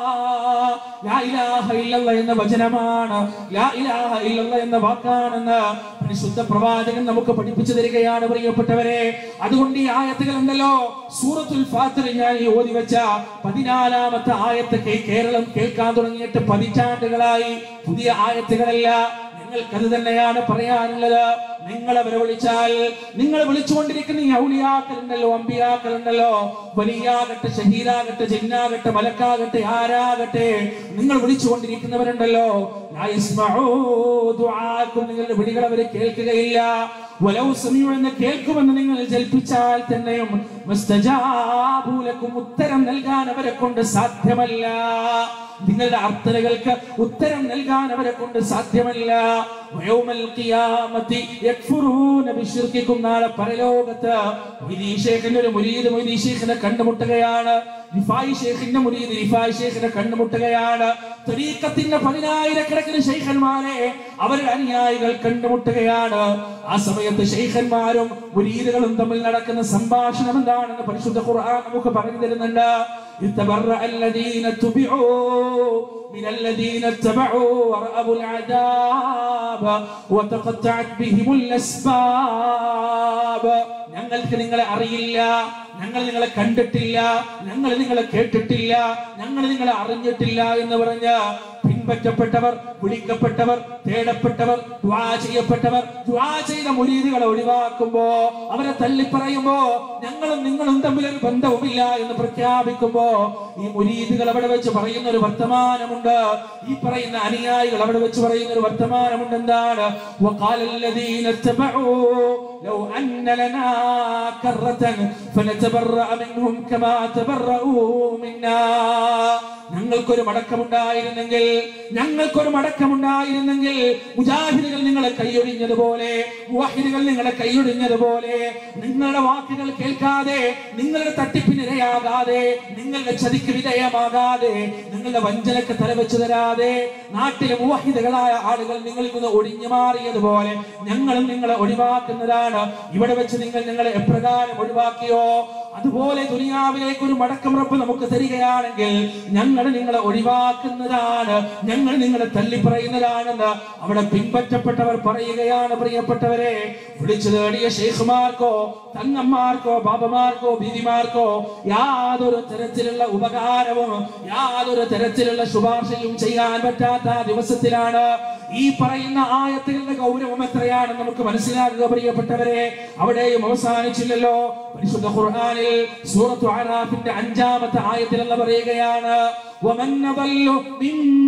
Speaker 1: ലാ ഇലാഹ ഇല്ലല്ലാ എന്ന വചനമാണ് ലാ ഇലാഹ ഇല്ലല്ലാ എന്ന വാക്കാണെന്ന് പരിശുദ്ധ പ്രവാചകൻ നമുക്ക് പഠിപ്പിച്ചു തരികയാണ് പ്രിയപ്പെട്ടവരെ അതുകൊണ്ട് ഈ ആയത്തുകൾ ഉണ്ടല്ലോ സൂറത്തുൽ ഫാത്തിർ ഞാൻ ഈ ഓതി വെച്ച പതിനാലാമത്തെ ആയത്ത് കേ- കേരളം കേൾക്കാൻ തുടങ്ങിയിട്ട് പതിറ്റാണ്ടുകളായി പുതിയ ആയത്തുകളല്ല നിങ്ങൾക്കത് തന്നെയാണ് പറയാനുള്ളത് നിങ്ങൾ അവരെ വിളിച്ചാൽ നിങ്ങൾ വിളിച്ചുകൊണ്ടിരിക്കുന്ന ഈ ഔലിയാക്കളുണ്ടല്ലോ അമ്പിയാക്കളുണ്ടല്ലോ വലിയാകട്ടെ ഷഹീദാകട്ടെ ജിന്നാകട്ടെ മലക്കാകട്ടെ ആരാകട്ടെ നിങ്ങൾ വിളിച്ചുകൊണ്ടിരിക്കുന്നവരുണ്ടല്ലോ ലാ യസ്മഊ ദുആക്കും നിങ്ങളുടെ വിളികൾ അവർ കേൾക്കുകയില്ല വലൗ സമീഉ എന്ന് കേൾക്കുമെന്ന് നിങ്ങൾ ജൽപ്പിച്ചാൽ തന്നെയും മുസ്തജാബു ലക്കും ഉത്തരം നൽകാൻ അവരെ കൊണ്ട് സാധ്യമല്ല നിങ്ങളുടെ അർത്ഥനകൾക്ക് ഉത്തരം നൽകാൻ അവരെ കൊണ്ട് സാധ്യമല്ല വയൗമൽ ഖിയാമത്തി യക്ഫുറൂന ബിശ്ശിർക്കിക്കും നാളെ പരലോകത്ത് മൊയ്തീൻ ഷേഖിന്റെ ഒരു മുരീദ് മൊയ്തീൻ ഷേഖിനെ കണ്ടുമുട്ടുകയാണ് റിഫായി ഷേഖിന്റെ മുരീദ് റിഫായി ഷേഖിനെ കണ്ടുമുട്ടുകയാണ് ത്വരീഖത്തിന്റെ പതിനായിരക്കണക്കിന് ഷെയ്ഖന്മാരെ അവരുടെ അനുയായികൾ കണ്ടുമുട്ടുകയാണ് ആ സമയത്ത് ഷെയ്ഖന്മാരും മുരീദുകളും തമ്മിൽ നടക്കുന്ന സംഭാഷണം എന്താണെന്ന് പരിശുദ്ധ ഖുർആൻ നമുക്ക് പറഞ്ഞു തരുന്നുണ്ട് ഇത്തബറഅ الذين اتبعوا من الذين اتبعوا ورأوا العذاب وتقطعت بهم الأسباب ഞങ്ങൾക്ക് നിങ്ങളെ അറിയില്ല ഞങ്ങൾ നിങ്ങളെ കണ്ടിട്ടില്ല ഞങ്ങൾ നിങ്ങളെ കേട്ടിട്ടില്ല ഞങ്ങൾ നിങ്ങളെ അറിഞ്ഞിട്ടില്ല എന്ന് പറഞ്ഞ് പിൻപറ്റപ്പെട്ടവർ വിളിക്കപ്പെട്ടവർ തേടപ്പെട്ടവർ ദ്വാ ചെയ്യപ്പെട്ടവർ ദ്വാ ചെയ്ത മുരീദികളെ ഒഴിവാക്കുമ്പോ അവരെ തള്ളിപ്പറയുമ്പോ ഞങ്ങളും നിങ്ങളും തമ്മിൽ ഒരു ബന്ധവുമില്ല എന്ന് പ്രഖ്യാപിക്കുമ്പോ ഈ മുരീദികൾ അവിടെ വെച്ച് പറയുന്ന ഒരു വർത്തമാനമുണ്ട് ഈ പറയുന്ന അനുയായികൾ അവിടെ വെച്ച് പറയുന്ന ഒരു വർത്തമാനമുണ്ട് എന്താണ് وقال الذين اتبعوا لو أن لنا كرة فنتبرأ منهم كما تبرؤوا منا ഞങ്ങൾക്കൊരു മടക്കമുണ്ടായിരുന്നെങ്കിൽ ഞങ്ങൾക്കൊരു മടക്കമുണ്ടായിരുന്നെങ്കിൽ മുജാഹിദുകൾ നിങ്ങളെ കൈയൊഴിഞ്ഞതുപോലെ മുവാഹിദുകൾ നിങ്ങളെ കൈയൊഴിഞ്ഞതുപോലെ നിങ്ങളുടെ വാക്കുകൾ കേൾക്കാതെ നിങ്ങളുടെ തട്ടിപ്പിനിരയാകാതെ നിങ്ങളുടെ ചതിക്ക് വിധേയമാകാതെ നിങ്ങളുടെ വഞ്ചനക്ക് തലവെച്ചു തരാതെ നാട്ടിലെ മുവാഹിദുകളായ ആളുകൾ നിങ്ങളിൽ നിന്ന് ഒഴിഞ്ഞു മാറിയതുപോലെ ഞങ്ങളും നിങ്ങളെ ഒഴിവാക്കുന്നതാണ് ഇവിടെ വെച്ച് നിങ്ങൾ ഞങ്ങളെ എപ്രകാരം ഒഴിവാക്കിയോ അതുപോലെ ദുനിയാവിലേക്ക് ഒരു മടക്കം റബ്ബ് നമുക്ക് തരികയാണെങ്കിൽ ഞങ്ങൾ നിങ്ങളെ ഒഴിവാക്കുന്നതാണ് ഞങ്ങൾ നിങ്ങളെ തള്ളി പറയുന്നതാണെന്ന് അവിടെ പിൻപറ്റപ്പെട്ടവർ പറയുകയാണ് പ്രിയപ്പെട്ടവരെ വിളിച്ചു തേടിയ ഷെയ്ഖുമാർക്കോ തങ്ങന്മാർക്കോ ബാബമാർക്കോ ബീവിമാർക്കോ യാതൊരു തരത്തിലുള്ള ഉപകാരവും യാതൊരു തരത്തിലുള്ള ശുപാർശയും ചെയ്യാൻ പറ്റാത്ത ആ ദിവസത്തിലാണ് ഈ പറയുന്ന ആയത്തുകളുടെ ഗൗരവം എത്രയാണെന്ന് നമുക്ക് മനസ്സിലാക്കുക പ്രിയപ്പെട്ടവരെ അവിടെയും അവസാനിച്ചില്ലല്ലോ പരിശുദ്ധ ഖുർആനിൽ സൂറത്തു അറാഫിന്റെ അഞ്ചാമത്തെ ആയത്തിൽ അല്ല പറയുകയാണ് ومن أضل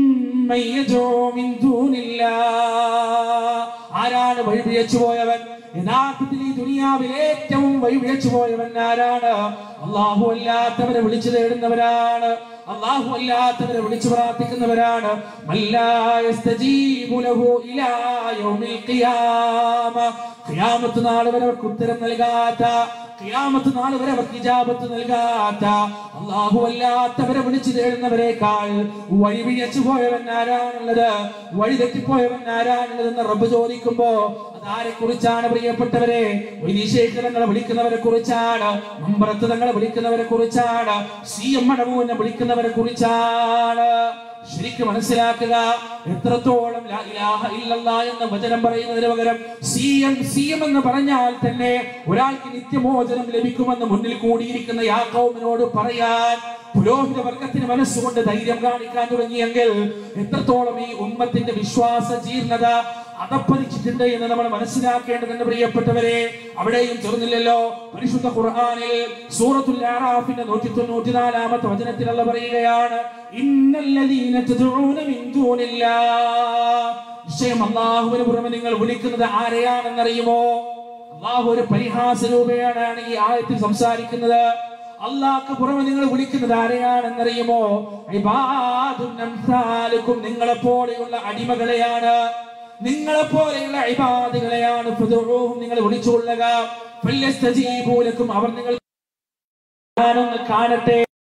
Speaker 1: ممن يدعو من دون الله ആരാണ് വഴിപിഴച്ചു പോയവൻ യഥാർത്ഥത്തിൽ ഈ ദുനിയാവിൽ ഏറ്റവും വഴിവിഴച്ചു പോയവൻ ആരാണ് അള്ളാഹു അല്ലാത്തവരെ വിളിച്ചു തേടുന്നവരാണ് അള്ളാഹു അല്ലാത്തവരെ വിളിച്ചു പ്രാർത്ഥിക്കുന്നവരാണ് മല്ലാ യസ്തജീബു ലഹു ഇലാ യൗമിൽ ഖിയാമ ഖിയാമത്ത് നാൾ വരെ അവർക്ക് ഉത്തരം നൽകാത്ത ഖിയാമത്ത് നാൾ വരെ അവർക്ക് ഇജാബത്ത് നൽകാത്ത അള്ളാഹു അല്ലാത്തവരെ വിളിച്ചു തേടുന്നവരെക്കാൾ വഴി വിഴച്ചു പോയവൻ ആരാണുള്ളത് വഴി തെറ്റിപ്പോയവൻ ആരാണുള്ളത് എന്ന് റബ്ബ് ചോദിക്കുമ്പോ അതാരെ കുറിച്ചാണ് പ്രിയപ്പെട്ടവരെ വൈദേശികളെ വിളിക്കുന്നവരെ കുറിച്ചാണ് മമ്പറത്ത് തങ്ങളെ വിളിക്കുന്നവരെ കുറിച്ചാണ് സി എം മടവൂനെ വിളിക്കുന്നവരെ കുറിച്ചാണ് ശരിക്കും മനസ്സിലാക്കുക എത്രത്തോളം ലാ ഇലാഹ ഇല്ലല്ലാ എന്ന വചനം പറയുന്നതിന് പകരം സി എം സി എം എന്ന് പറഞ്ഞാൽ തന്നെ ഒരാൾക്ക് നിത്യമോചനം ലഭിക്കുമെന്ന് മുന്നിൽ കൂടിയിരിക്കുന്ന യാക്കോമിനോട് പറയാൻ പുരോഹിത വർഗത്തിന് മനസ്സുകൊണ്ട് ധൈര്യം കാണിക്കാൻ തുടങ്ങിയെങ്കിൽ എത്രത്തോളം ഈ ഉമ്മത്തിന്റെ വിശ്വാസ ജീർണത അതപ്പതിച്ചിട്ടുണ്ട് എന്ന് നമ്മൾ മനസ്സിലാക്കേണ്ടതുണ്ട് പ്രിയപ്പെട്ടവരെ അവിടെയും ചെറുന്നില്ലല്ലോ പരിശുദ്ധ ഖുർആനിൽ സൂറത്തുൽ ആറാഫിന്റെ നൂറ്റി തൊണ്ണൂറ്റി നാലാമത്തെ വചനത്തിലുള്ള പറയുകയാണ് ഇന്നല്ലദീന തദ്ഊന മിൻ ദൂനില്ലാഹ് നിശ്ചയം അല്ലാഹുവിന് പുറമെ നിങ്ങൾ വിളിക്കുന്നത് ആരെയാണെന്നറിയുമോ അള്ളാഹു ഒരു പരിഹാസ രൂപയാണ് ഈ ആയത്തിൽ സംസാരിക്കുന്നത് അള്ളാഹ്ക്ക് പുറമെ നിങ്ങൾ വിളിക്കുന്നത് ആരെയാണെന്നറിയുമോ ഇബാദുൻ അംസാലുക്കും നിങ്ങളെ പോലെയുള്ള അടിമകളെയാണ് നിങ്ങളെ പോലെയുള്ള ഇബാദുകളെയാണ് ഫദഊഹും നിങ്ങൾ വിളിച്ചുകൊള്ളുക ഫല്യസ്തജീബൂലക്കും അവർ നിങ്ങൾ ഞാനൊന്ന് കാണട്ടെ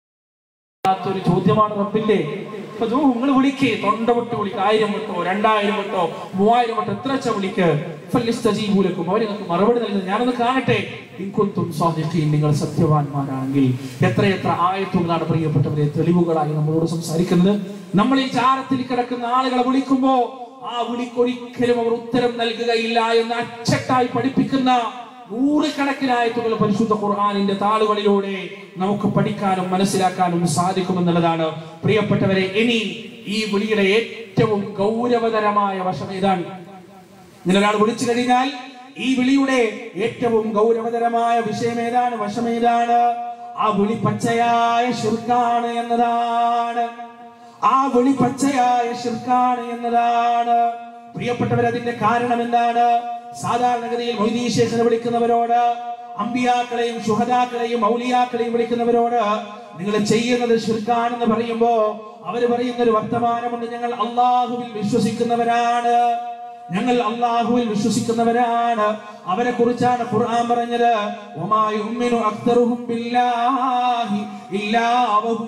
Speaker 1: ഒരു ചോദ്യമാണ് റബ്ബിന്റെ നിങ്ങൾ വിളിക്കേ തൊണ്ട വിട്ട് വിളിക്കുക ആയിരം വിട്ടോ രണ്ടായിരം വിട്ടോ മൂവായിരം വിട്ടോ എത്ര വെച്ചാ വിളിക്ക് ഫല്യസ്തജീബൂലക്കും അവർ നിങ്ങൾക്ക് മറുപടി നൽകുന്നത് ഞാനൊന്ന് കാണട്ടെ ഇൻകുന്തും സ്വാദിഖീൻ നിങ്ങൾ സത്യവാന്മാരാണെങ്കിൽ എത്രയെത്ര ആയത്തുകളാണ് പ്രിയപ്പെട്ടവരെ തെളിവുകളായി നമ്മളോട് സംസാരിക്കുന്നത് നമ്മൾ ഈ ചാരത്തിൽ കിടക്കുന്ന ആളുകളെ വിളിക്കുമ്പോ ആ വിളിക്കൊരിക്കലും അവർ ഉത്തരം നൽകുകയില്ല എന്ന് അച്ചട്ടായി പഠിപ്പിക്കുന്ന നൂറുകണക്കിനായത്തുകൾ പരിശുദ്ധ ഖുർആാനിന്റെ താളുകളിലൂടെ നമുക്ക് പഠിക്കാനും മനസ്സിലാക്കാനും സാധിക്കുമെന്നുള്ളതാണ് പ്രിയപ്പെട്ടവരെ ഇനി ഈ വിളിയുടെ ഏറ്റവും ഗൗരവതരമായ വശം ഏതാണ് ഇങ്ങനെ ഒരാൾ വിളിച്ചു കഴിഞ്ഞാൽ ഈ വിളിയുടെ ഏറ്റവും ഗൗരവതരമായ വിഷയം ഏതാണ് വശം ഏതാണ് ആ വിളി പച്ചയായ ശിർക്കാണ് എന്നതാണ് ആ വിളി പച്ചയായ ശിർക്കാണ് എന്നതാണ് പ്രിയപ്പെട്ടവർ അതിന്റെ കാരണം എന്താണ് സാധാരണഗതിയിൽ മൊയ്തീ ശേഖനെ വിളിക്കുന്നവരോട് അമ്പിയാക്കളെയും ശുഹദാക്കളെയും മൗലിയാക്കളെയും വിളിക്കുന്നവരോട് നിങ്ങൾ ചെയ്യുന്നത് ഷിർക്കാണെന്ന് പറയുമ്പോ അവര് പറയുന്ന ഒരു വർത്തമാനമുണ്ട് ഞങ്ങൾ അള്ളാഹുവിൽ വിശ്വസിക്കുന്നവരാണ് ഞങ്ങൾ അള്ളാഹുവിൽ വിശ്വസിക്കുന്നവരാണ് അവരെ കുറിച്ചാണ് ഖുർആൻ പറഞ്ഞത് വമാ യുഅ്മിനു അക്തറുഹും ബില്ലാഹി ഇല്ലാ വഹും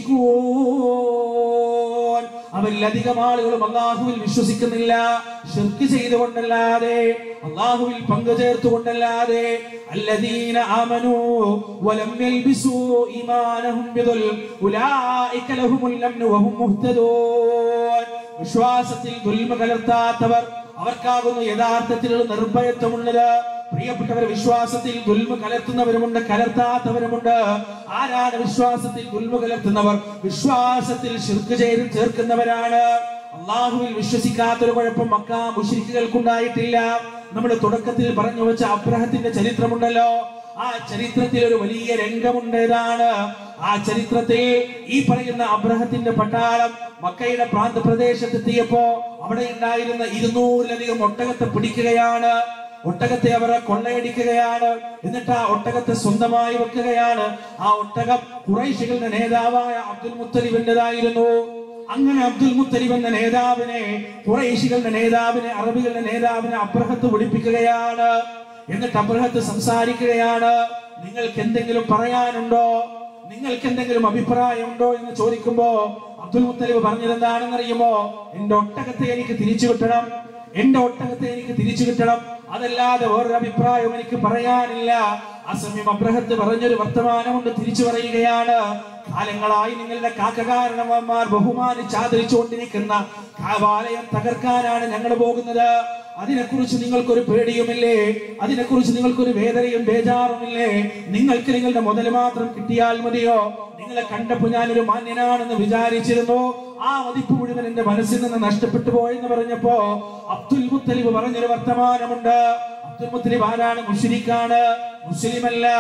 Speaker 1: മുശ്രികൂൻ അവരിൽ അധികം ആളുകളും അള്ളാഹുവിൽ വിശ്വസിക്കുന്നില്ല ഷിർക്ക് ചെയ്തുകൊണ്ടല്ലാതെ അള്ളാഹുവിൽ പങ്കു ചേർത്തുകൊണ്ടല്ലാതെ الذين آمنوا ولم يلبسوا إيمانهم بظلم أولئك لهم الأمن وهم مهتدون വിശ്വാസത്തിൽ ദുൽമ കലർത്താത്തവർ അവർക്കാകുന്നു യഥാർത്ഥത്തിലുള്ള നിർഭയത്വമുള്ളത് പ്രിയപ്പെട്ടവർ വിശ്വാസത്തിൽ ദുൽമ കലർത്തുന്നവരുമുണ്ട് കലർത്താത്തവരുമുണ്ട് ആരാണ് വിശ്വാസത്തിൽ ദുൽമ കലർത്തുന്നവർ വിശ്വാസത്തിൽ ശിർക്ക് ചെയ്ത് ചേർക്കുന്നവരാണ് അള്ളാഹുവിൽ വിശ്വസിക്കാത്തൊരു കുഴപ്പം മക്ക മുഷിരിക്കുകൾക്കുണ്ടായിട്ടില്ല നമ്മൾ തുടക്കത്തിൽ പറഞ്ഞു വെച്ച അബ്രഹത്തിന്റെ ചരിത്രമുണ്ടല്ലോ ആ ചരിത്രത്തിൽ ഒരു വലിയ രംഗമുണ്ട് ഏതാണ് ആ ചരിത്രത്തിൽ ഈ പറയുന്ന അബ്രഹത്തിന്റെ പട്ടാളം മക്കയുടെ പ്രാന്ത പ്രദേശത്തെത്തിയപ്പോ അവിടെ ഉണ്ടായിരുന്ന ഇരുന്നൂറിലധികം ഒട്ടകത്തെ പിടിക്കുകയാണ് ഒട്ടകത്തെ അവർ കൊള്ളയടിക്കുകയാണ് എന്നിട്ട് ആ ഒട്ടകത്തെ സ്വന്തമായി വെക്കുകയാണ് ആ ഒട്ടകം കുറൈശികളുടെ നേതാവായ അബ്ദുൽ മുത്തലിബിന്റേതായിരുന്നു അങ്ങനെ അബ്ദുൽ മുത്തലിബ് എന്ന നേതാവിനെ കുറേശികളുടെ നേതാവിനെ അറബികളുടെ നേതാവിനെ അബ്രഹത്ത് വിളിപ്പിക്കുകയാണ് എന്നിട്ട് അബ്രഹത്ത് സംസാരിക്കുകയാണ് നിങ്ങൾക്ക് എന്തെങ്കിലും പറയാനുണ്ടോ നിങ്ങൾക്ക് എന്തെങ്കിലും അഭിപ്രായമുണ്ടോ എന്ന് ചോദിക്കുമ്പോ അബ്ദുൽ മുത്തലിബ് പറഞ്ഞത് എന്താണെന്നറിയുമോ എന്റെ ഒട്ടകത്തെ എനിക്ക് തിരിച്ചു കിട്ടണം എന്റെ ഒട്ടകത്തെ എനിക്ക് തിരിച്ചു കിട്ടണം അതല്ലാതെ വേറൊരു അഭിപ്രായം എനിക്ക് പറയാനില്ല ആ സമയം അബ്രഹത്ത് പറഞ്ഞൊരു വർത്തമാനമുണ്ട് തിരിച്ചു പറയുകയാണ് കാലങ്ങളായി നിങ്ങളുടെ കാക്കകാരണവന്മാർ ബഹുമാനിച്ച് ആദരിച്ചുകൊണ്ടിരിക്കുന്ന കാവാലയം തകർക്കാനാണ് ഞങ്ങൾ പോകുന്നത് അതിനെക്കുറിച്ച് നിങ്ങൾക്കൊരു പേടിയുമില്ലേ അതിനെക്കുറിച്ച് നിങ്ങൾക്കൊരു വേദനയും ബേജാറുമില്ലേ നിങ്ങൾക്ക് നിങ്ങളുടെ മുതൽ മാത്രം കിട്ടിയാൽ മതിയോ നിങ്ങളെ കണ്ടപ്പോൾ ഞാനൊരു മാന്യനാണെന്ന് വിചാരിച്ചിരുന്നു ആ മതിപ്പ് മുഴുവൻ എന്റെ മനസ്സിൽ നിന്ന് നഷ്ടപ്പെട്ടു പോയെന്ന് പറഞ്ഞപ്പോ അബ്ദുൽ മുത്തലിബ് പറഞ്ഞൊരു വർത്തമാനമുണ്ട് അബ്ദുൽ മുത്തലിബ് ആരാണ് മുസ്ലിക്കാണ് മുസ്ലിമല്ല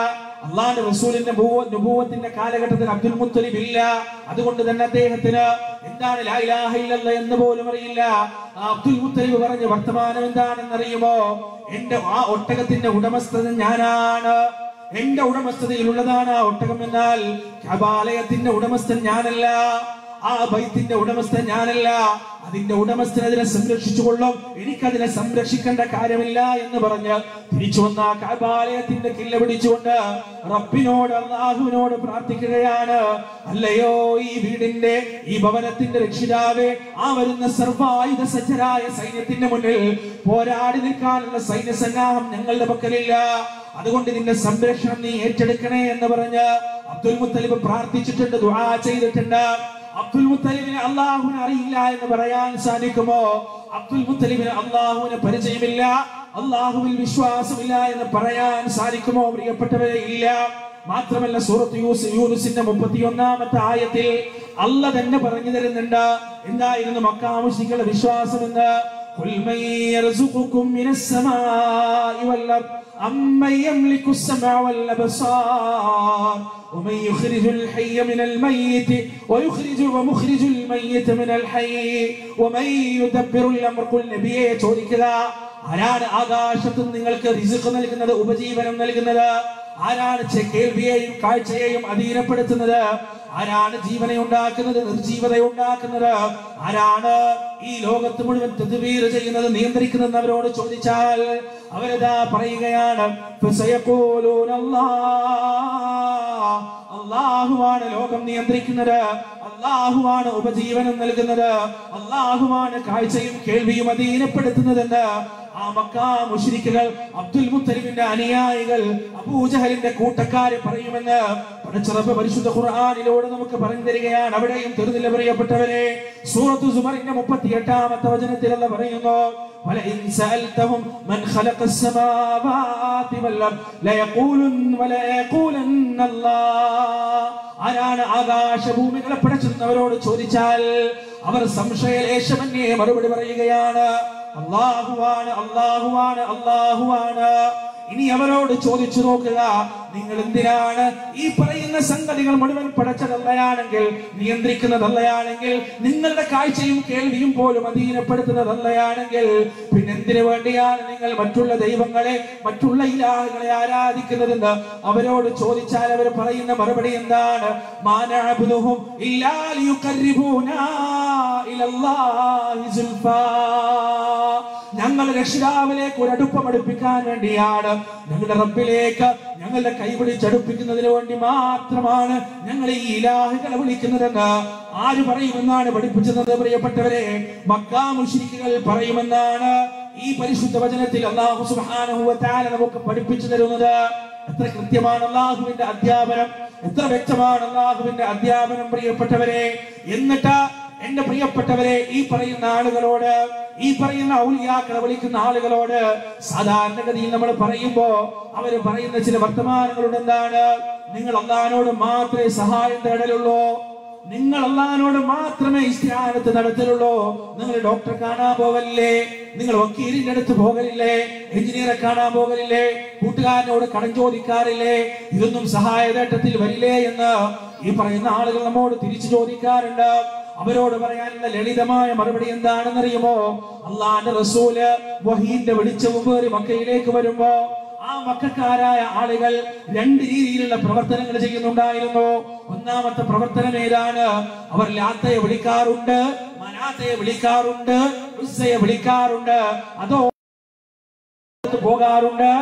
Speaker 1: അള്ളാന്റെ റസൂലിന്റെ ഭൂവ- നുബൂവത്തിന്റെ കാലഘട്ടത്തിൽ അബ്ദുൽ മുത്തലിബ് ഇല്ല അതുകൊണ്ട് തന്നെ അദ്ദേഹത്തിന് എന്താണ് ലാ ഇലാഹ ഇല്ലല്ലാഹ് എന്ന് പോലും അറിയില്ല ആ അബ്ദുൽ മുത്തലിബ് പറഞ്ഞ വർത്തമാനം എന്താണെന്ന് അറിയുമോ എന്റെ ആ ഒട്ടകത്തിന്റെ ഉടമസ്ഥൻ ഞാനാണ് എന്റെ ഉടമസ്ഥതയിലുള്ളതാണ് ആ ഒട്ടകം എന്നാൽ കബാലയത്തിന്റെ ഉടമസ്ഥൻ ഞാനല്ല ആ ബൈത്തിന്റെ ഉടമസ്ഥൻ ഞാനല്ല അതിന്റെ ഉടമസ്ഥൻ അതിനെ സംരക്ഷിച്ചുകൊള്ളും എനിക്കതിനെ സംരക്ഷിക്കേണ്ട കാര്യമില്ല എന്ന് പറഞ്ഞ് തിരിച്ചു വന്ന ആ കബാലയത്തിന്റെ കില്ല പിടിച്ചുകൊണ്ട് റബ്ബിനോട് അള്ളാഹുവിനോട് പ്രാർത്ഥിക്കുകയാണ് അല്ലയോ ഈ വീടിന്റെ ഈ ഭവനത്തിന്റെ രക്ഷിതാവേ ആ വരുന്ന സർവായുധ സജ്ജരായ സൈന്യത്തിന്റെ മുന്നിൽ പോരാടി നിൽക്കാനുള്ള സൈന്യ സന്നാഹം ഞങ്ങളുടെ പക്കലില്ല അതുകൊണ്ട് നിന്റെ സംരക്ഷണം നീ ഏറ്റെടുക്കണേ എന്ന് പറഞ്ഞ് അബ്ദുൽ മുത്തലിബ് പ്രാർത്ഥിച്ചിട്ടുണ്ട് ദുആ ചെയ്തിട്ടുണ്ട് അബ്ദുൽ മുത്തലിബിനെ അള്ളാഹുവിനെ അറിയില്ല എന്ന് പറയാൻ സാധിക്കുമോ അബ്ദുൽ മുത്തലിബിന് അള്ളാഹുവിനെ പരിചയമില്ല അള്ളാഹുവിൽ വിശ്വാസമില്ല എന്ന് പറയാൻ സാധിക്കുമോ പ്രിയപ്പെട്ടവരെ ഇല്ല മാത്രമല്ല സൂറത്ത് യൂസ് യൂനുസിന്റെ മുപ്പത്തിയൊന്നാമത്തെ ആയത്തിൽ അല്ല തന്നെ പറഞ്ഞു തരുന്നുണ്ട് എന്തായിരുന്നു മക്കാമുഷികളുടെ വിശ്വാസം എന്ന് قل من يرزقكم من السماء والأرض أمن يملك السمع والأبصار ومن يخرج الحي من الميت ويخرج ومخرج الميت من الحي ومن يدبر الأمر قل നബിയെ ചോദിക്കുക ആരാണ് ആകാശത്ത് നിങ്ങൾക്ക് റിസുഖ് നൽകുന്നത് ഉപജീവനം നൽകുന്നത് ആരാണ് ചെ- കേൾവിയെയും കാഴ്ചയെയും അധീനപ്പെടുത്തുന്നത് ആരാണ് ജീവനെ ഉണ്ടാക്കുന്നത് നിർജീവത ഉണ്ടാക്കുന്നത് ആരാണ് ഈ ലോകത്ത് മുഴുവൻ തദ്ബീർ ചെയ്യുന്നത് നിയന്ത്രിക്കുന്നത് അവരോട് ചോദിച്ചാൽ അവരതാ പറയുകയാണ് ഫസയഖൂലൂന അല്ലാഹ്. അള്ളാഹുവാണ് ലോകം നിയന്ത്രിക്കുന്നത് അള്ളാഹുവാണ് ഉപജീവനം നൽകുന്നത് അള്ളാഹുവാണ് കാഴ്ചയും കേൾവിയും അധീനപ്പെടുത്തുന്നതെന്ന് ആ മക്കാ മുശ്രിക്കുകൾ അബ്ദുൽ മുത്തലിബിന്റെ അനുയായികൾ അബൂജഹലിന്റെ കൂട്ടക്കാര് പറയുമെന്ന് പടച്ചിറപ്പ് പരിശുദ്ധ ഖുർആനിലൂടെ നമുക്ക് പറഞ്ഞു തരികയാണ് അവിടെയും തീർന്നില്ല പ്രിയപ്പെട്ടവരെ സൂറത്തു സുമറിന്റെ മുപ്പത്തി എട്ടാമത്തെ വചനത്തിലുള്ള പറയുന്നു ولئن سألتهم من خلق السماوات والأرض ليقولن وليقولن الله ആരാണ് ആകാശഭൂമികളെ പടച്ചിരുന്നവരോട് ചോദിച്ചാൽ അവർ സംശയലേശമന്യേ മറുപടി പറയുകയാണ് അള്ളാഹുവാണ് അള്ളാഹുവാണ് അള്ളാഹുവാണ് ഇനി അവരോട് ചോദിച്ചു നോക്കുക നിങ്ങൾ എന്തിനാണ് ഈ പറയുന്ന സംഗതികൾ മുഴുവൻ പടച്ചതല്ലയാണെങ്കിൽ നിയന്ത്രിക്കുന്നതല്ലയാണെങ്കിൽ നിങ്ങളുടെ കാഴ്ചയും കേൾവിയും പോലും അധീനപ്പെടുത്തുന്നതല്ലയാണെങ്കിൽ പിന്നെ എന്തിനു വേണ്ടിയാണ് നിങ്ങൾ മറ്റുള്ള ദൈവങ്ങളെ മറ്റുള്ള ഇലാഹുകളെ ആരാധിക്കുന്നതെന്ന് അവരോട് ചോദിച്ചാൽ അവർ പറയുന്ന മറുപടി എന്താണ് മാനഅബ്ദുഹും ഇല്ലാ ലിയുഖർരിബൂനാ ഇലല്ലാഹി സുൽഫാ ഞങ്ങൾ രക്ഷിതാവിലേക്ക് ഒരു അടുപ്പം അടുപ്പിക്കാൻ വേണ്ടിയാണ് ഞങ്ങളുടെ റബ്ബിലേക്ക് ഞങ്ങളുടെ കൈപിടിച്ചടുപ്പിക്കുന്നതിന് വേണ്ടി മാത്രമാണ് ഞങ്ങൾ ഈ ഇലാഹുകളെ വിളിക്കുന്നതെന്ന് ആര് പറയുമെന്നാണ് പഠിപ്പിച്ചത് പ്രിയപ്പെട്ടവരെ മക്കാ മുശ്രിക്കുകൾ പറയുമെന്നാണ് ഈ പരിശുദ്ധ വചനത്തിൽ അള്ളാഹു സുബ്ഹാനഹു വ തആല നമുക്ക് പഠിപ്പിച്ചു തരുന്നത് എത്ര കൃത്യമാണ് അള്ളാഹുവിന്റെ അധ്യാപനം എത്ര വ്യക്തമാണ് അള്ളാഹുവിന്റെ അധ്യാപനം പ്രിയപ്പെട്ടവരെ എന്നിട്ട് എന്റെ പ്രിയപ്പെട്ടവരെ ഈ പറയുന്ന ആളുകളോട് ഈ പറയുന്ന ഔലിയാക്കളെ വിളിക്കുന്ന ആളുകളോട് സാധാരണഗതിയിൽ നമ്മൾ പറയുമ്പോ അവര് പറയുന്ന ചില വർത്തമാനങ്ങളുണ്ട് എന്താണ് നിങ്ങൾ അള്ളഹാനോട് മാത്രമേ സഹായം തേടലുള്ളൂ നിങ്ങൾ അള്ളഹാനോട് മാത്രമേ ഇസ്തിഹാനത്ത് നടത്തലുള്ളൂ നിങ്ങൾ ഡോക്ടറെ കാണാൻ പോവല്ലേ നിങ്ങൾ വക്കീലിന്റെ അടുത്ത് പോകലില്ലേ എഞ്ചിനീയറെ കാണാൻ പോകലില്ലേ കൂട്ടുകാരനോട് കടം ചോദിക്കാറില്ലേ ഇതൊന്നും സഹായതേട്ടത്തിൽ വരില്ലേ എന്ന് ഈ പറയുന്ന ആളുകൾ നമ്മോട് തിരിച്ചു ചോദിക്കാറുണ്ട് അവരോട് പറയാനുള്ള ലളിതമായ മറുപടി എന്താണെന്നറിയുമോ അള്ളാന്റെ റസൂല് വഹീന്റെ വെളിച്ചവും പേറി മക്കയിലേക്ക് വരുമ്പോ ആ മക്കാരായ ആളുകൾ രണ്ട് രീതിയിലുള്ള പ്രവർത്തനങ്ങൾ ചെയ്യുന്നുണ്ടായിരുന്നു ഒന്നാമത്തെ പ്രവർത്തനം ഏതാണ് അവർ ലാത്തയെ വിളിക്കാറുണ്ട് മനാത്തയെ വിളിക്കാറുണ്ട് ഉസ്സയെ വിളിക്കാറുണ്ട് അതോ പോകാറുണ്ട്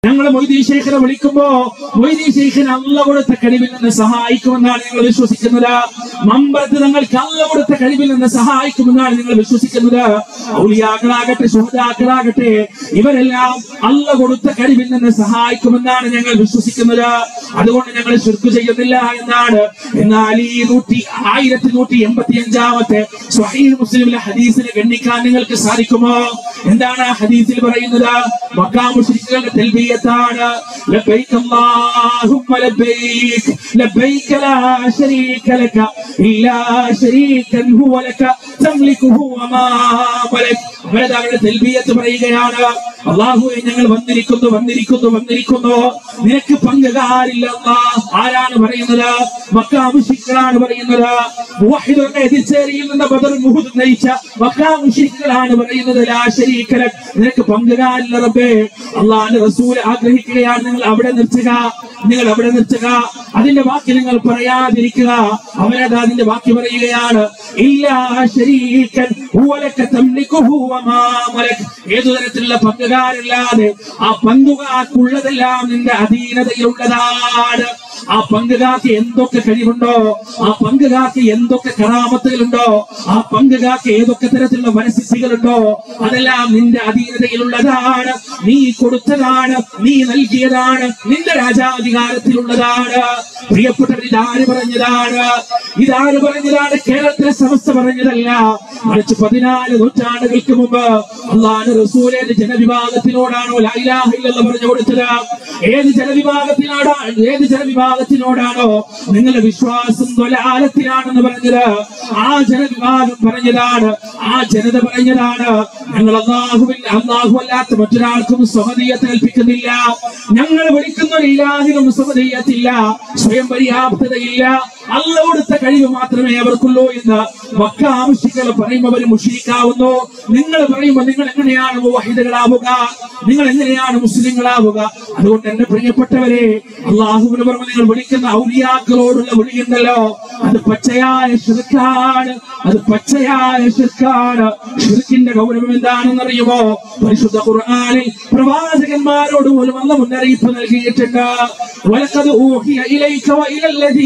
Speaker 1: ഞങ്ങൾ മൊയ്തീൻ ശേഖരെ വിളിക്കുമ്പോ മൊയ്തീൻ ശേഖിന് അല്ല കൊടുത്ത കഴിവിൽ നിന്ന് സഹായിക്കുമെന്നാണ് ഞങ്ങൾ വിശ്വസിക്കുന്നത് മമ്പറത്ത് ഞങ്ങൾക്ക് അല്ല കൊടുത്ത കഴിവിൽ നിന്ന് സഹായിക്കുമെന്നാണ് നിങ്ങൾ വിശ്വസിക്കുന്നത് ഔലിയാക്കളാകട്ടെ സുഹൃതാക്കളാകട്ടെ ഇവരെല്ലാം അല്ല കൊടുത്ത കഴിവിൽ നിന്ന് സഹായിക്കുമെന്നാണ് ഞങ്ങൾ വിശ്വസിക്കുന്നത് അതുകൊണ്ട് ഞങ്ങൾ ശുർക്ക് ചെയ്യുന്നില്ല എന്നാണ് എന്നാൽ ഈ നൂറ്റി ആയിരത്തി നൂറ്റി എൺപത്തി അഞ്ചാമത്തെ സ്വഹീൽ മുസ്ലിമിലെ ഹദീസിനെ ഗണ്ണിക്കാൻ നിങ്ങൾക്ക് സാധിക്കുമോ എന്താണ് ആ ഹദീസിൽ പറയുന്നത് മക്കാ മുശ്രിക്കുകളുടെ തെൽബിയത്താണ് ലബൈക അല്ലാഹുമ്മ ലബൈക ലബൈക ലാ ശരീക ലക ഇല്ലാ ശരീകൻ ഹുവ ലക തംലികുഹു വമാ മലക് അവരത് അവരുടെ തെൽബിയത്ത് പറയുകയാണ് അള്ളാഹുവെ ഞങ്ങൾ വന്നിരിക്കുന്നു വന്നിരിക്കുന്നു വന്നിരിക്കുന്നു നിനക്ക് പങ്കുകാരില്ല അല്ലാഹ്. ആരാണ് പറയുന്നത് മക്കാമുഷിക്കളാണ് പറയുന്നത് മുവഹിദുകളുടെ എതിർച്ചേരിയിൽ നിന്ന് ബദർ മുഹുദ് നയിച്ച മക്കാമുഷിക്കളാണ് പറയുന്നത് ലാ ശരീക ലക്. നിനക്ക് പങ്കുകാരില്ല റബ്ബേ അള്ളാഹിന്റെ റസൂൽ ആഗ്രഹിക്കുകയാണ് നിങ്ങൾ അവിടെ നിർത്തുക നിങ്ങൾ അവിടെ നിർത്തുക അതിന്റെ ബാക്കി നിങ്ങൾ പറയാതിരിക്കുക അവരത് അതിന്റെ ബാക്കി പറയുകയാണ് ഇല്ലാ ശരീക്കൻ ഹുവലക തംലികുഹു വമാ മലക് ഏതു തരത്തിലുള്ള പങ്കുകാരില്ലാതെ ആ പങ്കുകാർക്കുള്ളതെല്ലാം നിന്റെ അധീനതയിലുള്ളതാണ് ആ പങ്കുകാർക്ക് എന്തൊക്കെ കഴിവുണ്ടോ ആ പങ്കുകാർക്ക് എന്തൊക്കെ കറാമത്തുകളുണ്ടോ ആ പങ്കുകാർക്ക് ഏതൊക്കെ തരത്തിലുള്ള മനസ്സികളുണ്ടോ അതെല്ലാം നിന്റെ അധീനതയിലുള്ളതാണ് നീ കൊടുത്തതാണ് നീ നൽകിയതാണ് നിന്റെ രാജാധികാരത്തിലുള്ളതാണ് പ്രിയപ്പെട്ടവർ ഇതാര് പറഞ്ഞതാണ് ഇതാര് പറഞ്ഞതാണ് കേരളത്തിലെ സമസ്ത പറഞ്ഞതല്ല മറിച്ച് പതിനാല് നൂറ്റാണ്ടുകൾക്ക് മുമ്പ് അള്ളാഹ് റസൂലേത് ജനവിഭാഗത്തിനോടാണോ ലൈലാഹില്ലെന്ന് പറഞ്ഞു കൊടുത്തത് ഏത് ജനവിഭാഗത്തിനോടാണ് ഏത് ജനവിഭാഗത്തിനോടാണോ നിങ്ങളുടെ വിശ്വാസം തൊലാലത്തിലാണെന്ന് പറഞ്ഞത് ആ ജനവിഭാഗം പറഞ്ഞതാണ് ആ ജനത പറഞ്ഞതാണ് ഞങ്ങൾ അള്ളാഹുവിൽ അള്ളാഹു അല്ലാത്ത മറ്റൊരാൾക്കും സ്വമതീയത്ത് കൽപ്പിക്കുന്നില്ല ഞങ്ങൾ വിളിക്കുന്ന ഒരു ഇലാഹിനും സ്വമതീയത്തില്ല സ്വയം പര്യാപ്തതയില്ല അല്ല കൊടുത്ത കഴിവ് മാത്രമേ അവർക്കുള്ളൂ എന്ന് മക്ക ആവശ്യങ്ങൾ പറയുമ്പോൾ അവർ മുഷിക്കാവുന്നു നിങ്ങൾ പറയുമ്പോൾ നിങ്ങൾ എങ്ങനെയാണ് മുവാഹിദുകളാവുക നിങ്ങൾ എങ്ങനെയാണ് മുസ്ലിങ്ങളാവുക അതുകൊണ്ട് എന്റെ പ്രിയപ്പെട്ടവരെ അള്ളാഹുവിന് പുറമെ നിങ്ങൾ വിളിക്കുന്ന ഔലിയാക്കളോടുള്ള വിളിയുണ്ടല്ലോ അത് പച്ചയായ ഷിർക്കാണ് അത് പച്ചയായ ഷിർക്കാണ് ഷിർക്കിന്റെ ഗൗരവം എന്താണെന്ന് അറിയുമോ പരിശുദ്ധ ഖുർആനിൽ പ്രവാചകന്മാരോട് പോലും അല്ല മുന്നറിയിപ്പ് നൽകിയിട്ടുണ്ട് വലക്കത് ഊഹിയ ഇലൈക വ ഇലല്ലദീ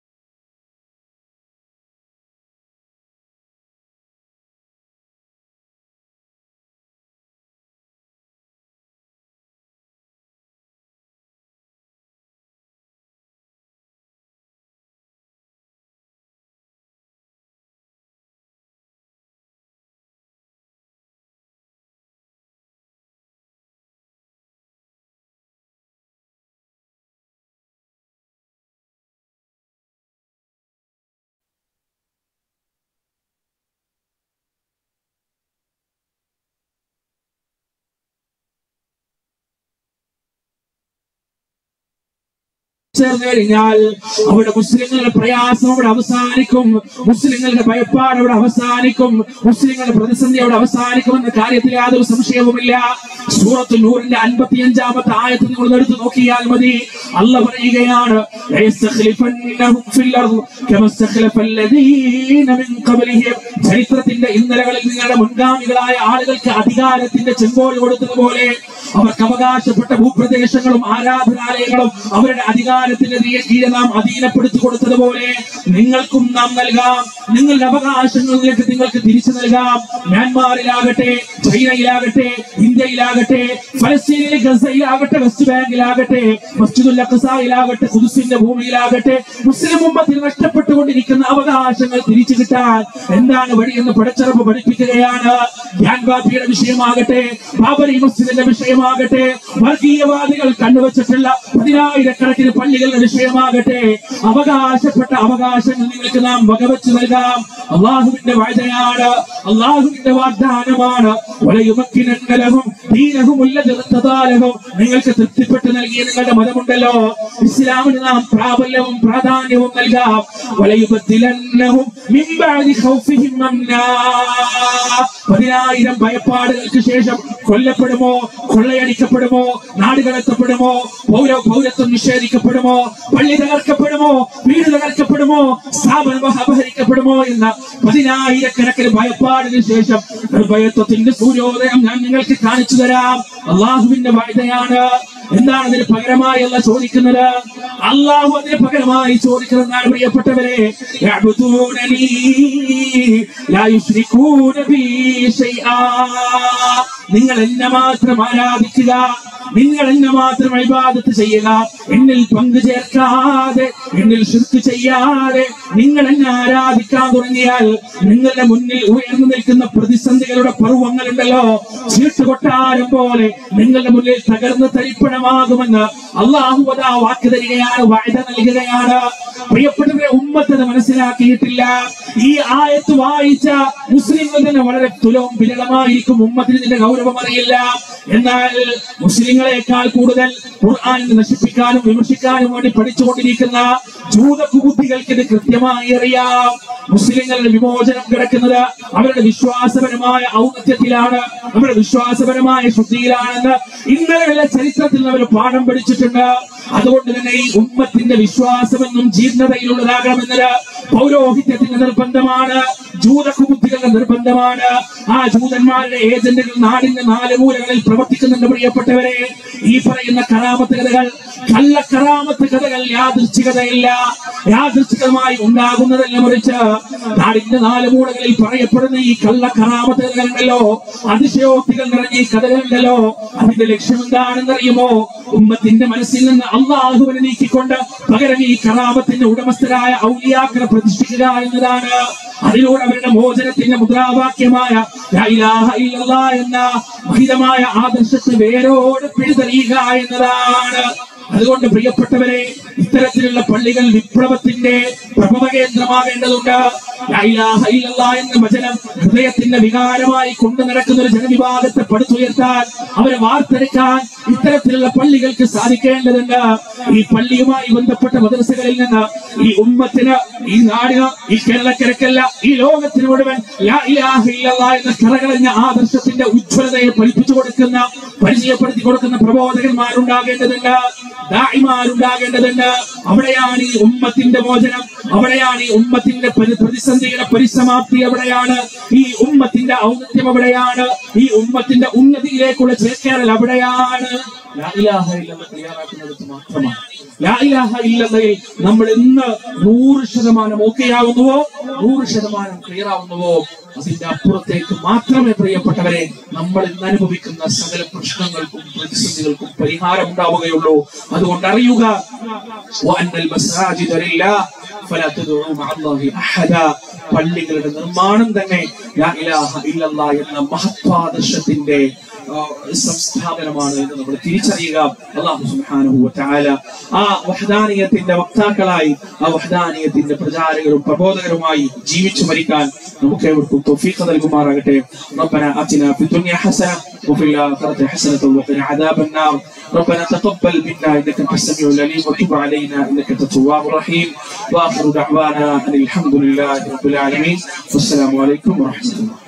Speaker 1: ചേർന്ന് കഴിഞ്ഞാൽ അവിടെ മുസ്ലിങ്ങളുടെ പ്രയാസം അവിടെ അവസാനിക്കും മുസ്ലിങ്ങളുടെ ഭയപ്പാട് അവിടെ അവസാനിക്കും മുസ്ലിങ്ങളുടെ പ്രതിസന്ധി അവിടെ അവസാനിക്കും എന്ന കാര്യത്തിൽ യാതൊരു സംശയവുമില്ല സൂറത്ത് നൂറിന്റെ അൻപത്തിയഞ്ചാമത്തെ ആയത്ത് നിങ്ങൾ എടുത്തു നോക്കിയാൽ മതി അല്ല പറയുകയാണ് "ലയസ്തഖ്ലിഫന്നഹും ഫിൽ അർദ് കമാ ഇസ്തഖ്ലഫ അല്ലദീന മിൻ ഖബ്ലിഹിം." ചരിത്രത്തിന്റെ ഇന്നലകളിൽ നിങ്ങളുടെ മുൻഗാമികളായ ആളുകൾക്ക് അധികാരത്തിന്റെ ചെങ്കോൽ കൊടുത്തതുപോലെ അവർക്ക് അവകാശപ്പെട്ട ഭൂപ്രദേശങ്ങളും ആരാധനാലയങ്ങളും അവരുടെ അധികാരത്തിന്റെ തീ- കീഴിൽ നാം അധീനപ്പെടുത്തി കൊടുത്തതുപോലെ നിങ്ങൾക്കും നാം നൽകാം നിങ്ങളുടെ അവകാശങ്ങളിലേക്ക് നിങ്ങൾക്ക് തിരിച്ചു നൽകാം മ്യാൻമാറിലാകട്ടെ ചൈനയിലാകട്ടെ ഇന്ത്യയിലാകട്ടെ ഫലസ്തീനിലെ ഗസയിലാകട്ടെ വെസ്റ്റ് ബാങ്കിലാകട്ടെ മസ്ജിദുൽ അഖസായിലാകട്ടെ കുതുസിന്റെ ഭൂമിയിലാകട്ടെ മുസ്ലിം ഉമ്മത്തിൽ നഷ്ടപ്പെട്ടുകൊണ്ടിരിക്കുന്ന അവകാശങ്ങൾ തിരിച്ചു കിട്ടാൻ എന്താണ് വഴിയെന്ന് പടച്ചിറപ്പ് പഠിപ്പിക്കുകയാണ് ഗ്യാൻബാബിയുടെ വിഷയമാകട്ടെ ബാബരി മസ്ജിദിന്റെ വിഷയമാകട്ടെ വർഗീയവാദികൾ കണ്ടുവച്ചിട്ടുള്ള പതിനായിരക്കണക്കിന് പള്ളികളുടെ വിഷയമാകട്ടെ അവകാശപ്പെട്ട അവകാശങ്ങൾ നിങ്ങൾക്ക് നാം വകവെച്ച് നൽകാം അള്ളാഹുവിന്റെ വാഴ്ചയാണ് അള്ളാഹുവിന്റെ വാഗ്ദാനമാണ് വലയുമക്കിനലഹും ദീനഹും ഉല്ലതിർത്തതാലഹും നിങ്ങൾക്ക് തൃപ്തിപ്പെട്ട് നൽകിയ നിങ്ങളുടെ മതമുണ്ടല്ലോ ഇസ്ലാമിന് നാം പ്രാബല്യവും പ്രാധാന്യവും നൽകാം വലയുബത്തിലന്നഹും മിൻ ബഅദി ഖൗഫിഹിം അംനാ പതിനായിരം ഭയപ്പാടുകൾക്ക് ശേഷം കൊല്ലപ്പെടുമോ കൊള്ളയടിക്കപ്പെടുമോ നാട് കടത്തപ്പെടുമോ പൗര പൗരത്വം നിഷേധിക്കപ്പെടുമോ പള്ളി തകർക്കപ്പെടുമോ വീട് തകർക്കപ്പെടുമോ സ്ഥാപനം അപഹരിക്കപ്പെടുമോ എന്ന പതിനായിരക്കണക്കിന് ഭയപ്പാടിന് ശേഷം നിർഭയത്വത്തിന്റെ സൂര്യോദയം ഞാൻ നിങ്ങൾക്ക് കാണിച്ചു തരാം അള്ളാഹുവിന്റെ വായ്തയാണ് എന്താണ് അതിന് പകരമായി അല്ല ചോദിക്കുന്നത് അള്ളാഹു അതിന് പകരമായി ചോദിക്കുന്നതാണ് പ്രിയപ്പെട്ടവരെ യഅ്ബുദൂനനീ ലാ യുശ്രികൂന ബീ ശൈആ. നിങ്ങൾ എന്നെ മാത്രം ആരാധിക്കുക നിങ്ങൾ എന്നെ മാത്രം ഇബാദത്ത് ചെയ്യുക എന്നിൽ പങ്കു ചേർക്കാതെ എന്നിൽ ശുർക്ക് ചെയ്യാതെ നിങ്ങൾ എന്നെ ആരാധിക്കാൻ തുടങ്ങിയാൽ നിങ്ങളുടെ മുന്നിൽ ഉയർന്നു നിൽക്കുന്ന പ്രതിസന്ധികളുടെ പർവ്വങ്ങളുണ്ടല്ലോ ചീട്ടുകൊട്ടാരം പോലെ നിങ്ങളുടെ മുന്നിൽ തകർന്ന് തരിപ്പണമാകുമെന്ന് അള്ളാഹു അതാ വാക്ക് തരികയാണ് വായ്ത നൽകുകയാണ് പ്രിയപ്പെട്ടവരെ ഉമ്മത്തത് മനസ്സിലാക്കിയിട്ടില്ല ഈ ആയത്ത് വായിച്ച മുസ്ലിങ്ങൾ തന്നെ വളരെ തുലവും വിരളമായിരിക്കും ഉമ്മത്തിന് ഇതിന്റെ ഗൗരവം അറിയില്ല എന്നാൽ മുസ്ലിങ്ങളെക്കാൾ കൂടുതൽ ഖുർആൻ നശിപ്പിക്കാനും വിമർശിക്കാനും വേണ്ടി പഠിച്ചുകൊണ്ടിരിക്കുന്ന ജൂതകുബുദ്ധികൾക്ക് ഇത് കൃത്യമായി അറിയാം മുസ്ലിങ്ങളുടെ വിമോചനം കിടക്കുന്നത് അവരുടെ വിശ്വാസപരമായ ഔന്നത്യത്തിലാണ് അവരുടെ വിശ്വാസപരമായ ശുദ്ധിയിലാണെന്ന് ഇന്നലെയുള്ള ചരിത്രത്തിൽ അവർ പാഠം പഠിച്ചിട്ടുണ്ട് അതുകൊണ്ട് തന്നെ ഈ ഉമ്മത്തിന്റെ വിശ്വാസമെന്നും ജീർണതയിലുള്ളതാകണമെന്നത് പൗരോഹിത്യത്തിന്റെ നിർബന്ധമാണ് ജൂതകുബുദ്ധികളുടെ നിർബന്ധമാണ് ആ ജൂതന്മാരുടെ ഏജന്റുകൾ നാടിന്റെ നാല് മൂലകളിൽ പ്രവർത്തിക്കുന്നുണ്ട് പ്രിയപ്പെട്ടവരെ ഈ പറയുന്ന കറാമത്ത് കഥകൾ കള്ളക്കറാമത്ത് കഥകൾ യാദൃച്ഛികതയില്ല യാദൃച്ഛികമായി ഉണ്ടാകുന്നതല്ല മറിച്ച് നാടിന്റെ നാല് മൂലകളിൽ പറയപ്പെടുന്ന ഈ കള്ളക്കറാമത്ത് കഥകളുണ്ടല്ലോ അതിശയോക്തികൾ നിറഞ്ഞ ഈ കഥകളുണ്ടല്ലോ അതിന്റെ ലക്ഷ്യം എന്താണെന്ന് അറിയുമോ ഉമ്മത്തിന്റെ മനസ്സിൽ നിന്ന് അള്ളാഹുവിനെ നീക്കിക്കൊണ്ട് പകരം ഈ കറാമത്തിന്റെ ഉടമസ്ഥരായ ഔലിയാക്കളെ പ്രതിഷ്ഠിക്കുക എന്നതാണ് അതിലൂടെ അവരുടെ മോചനത്തിന്റെ മുദ്രാവാക്യമായ ലാ ഇലാഹ ഇല്ലല്ലാഹ് എന്ന മഹിതമായ ആദർശത്തെ വേരോട് പിഴുതെറിയുക എന്നതാണ് അതുകൊണ്ട് പ്രിയപ്പെട്ടവരെ ഇത്തരത്തിലുള്ള പള്ളികൾ വിപ്ലവത്തിന്റെ പ്രഭവ കേന്ദ്രമാകേണ്ടതുണ്ട് ലാ ഇലാഹ ഇല്ലല്ലാഹ് എന്ന വചനം ഹൃദയത്തിന്റെ വികാരമായി കൊണ്ടു നടക്കുന്ന ഒരു ജനവിഭാഗത്തെ പടുത്തുയർത്താൻ അവരെ വാർത്തെടുക്കാൻ ഇത്തരത്തിലുള്ള പള്ളികൾക്ക് സാധിക്കേണ്ടതുണ്ട് ഈ പള്ളിയുമായി ബന്ധപ്പെട്ട മദ്രസകളിൽ നിന്ന് ഈ ഉമ്മത്തിന് ഈ നാടിന് ഈ കേരളക്കരക്കല്ല ഈ ലോകത്തിന് മുഴുവൻ ലാ ഇലാഹ ഇല്ലല്ലാഹ് എന്ന കറകളഞ്ഞ ആദർശത്തിന്റെ ഉജ്ജ്വലതയെ പഠിപ്പിച്ചു കൊടുക്കുന്ന പരിചയപ്പെടുത്തി കൊടുക്കുന്ന പ്രബോധകന്മാരുണ്ടാകേണ്ടതുണ്ട് ദായിമാരുണ്ടാകേണ്ടതുണ്ട് അവിടെയാണ് ഈ ഉമ്മത്തിന്റെ മോചനം അവിടെയാണ് ഈ ഉമ്മത്തിന്റെ പരി- പ്രതിസന്ധിയുടെ പരിസമാപ്തി അവിടെയാണ് ഈ ഉമ്മത്തിന്റെ ഔന്നത്യം അവിടെയാണ് ഈ ഉമ്മത്തിന്റെ ഉന്നതിയിലേക്കുള്ള ചേക്കേറൽ അവിടെയാണ് ലാ ഇലാഹ ഇല്ലല്ലാഹ് തയ്യാറാക്കുന്നിടത്ത് മാത്രമാണ് ലാ ഇലാഹ ഇല്ലല്ലയിൽ നമ്മൾ ഇന്ന് നൂറ് ശതമാനം ഓക്കെ ആവുന്നുവോ നൂറ് ശതമാനം ക്ലിയർ ആവുന്നുവോ അതിന്റെ അപ്പുറത്തേക്ക് മാത്രമേ പ്രിയപ്പെട്ടവരെ നമ്മൾ ഇന്ന് അനുഭവിക്കുന്ന സകല പ്രശ്നങ്ങൾക്കും പ്രതിസന്ധികൾക്കും പരിഹാരം ഉണ്ടാവുകയുള്ളൂ അതുകൊണ്ട് അറിയുക വഅന്നൽ മസാജിദ ലില്ലാഹ് ഫലാ തദ്ഉ മഅല്ലാഹി അഹദ പള്ളികളുടെ നിർമ്മാണം തന്നെ ലാ ഇലാഹ ഇല്ലല്ലാഹ് എന്ന മഹത്വാദർശത്തിന്റെ ആ, സംസ്ഥാപനമാണ് എന്ന് നമ്മൾ തിരിച്ചറിയുക അള്ളാഹു സുബ്ഹാനഹു വതആല ആ വഹദാനിയത്തിന്റെ വക്താക്കളായി ആ വഹദാനിയത്തിന്റെ പ്രചാരകരും പ്രബോധകരുമായി ജീവിച്ചു മരിക്കാൻ നമുക്ക് ഏവർക്കും തൗഫീഖ് നൽകുമാറാകട്ടെ ربنا آتنا في الدنيا حسنة وفي الآخرة حسنة وقنا عذاب النار ربنا تقبل منا إنك أنت السميع العليم وتب علينا إنك أنت التواب الرحيم وآخر دعوانا أن الحمد لله رب العالمين والسلام عليكم ورحمة الله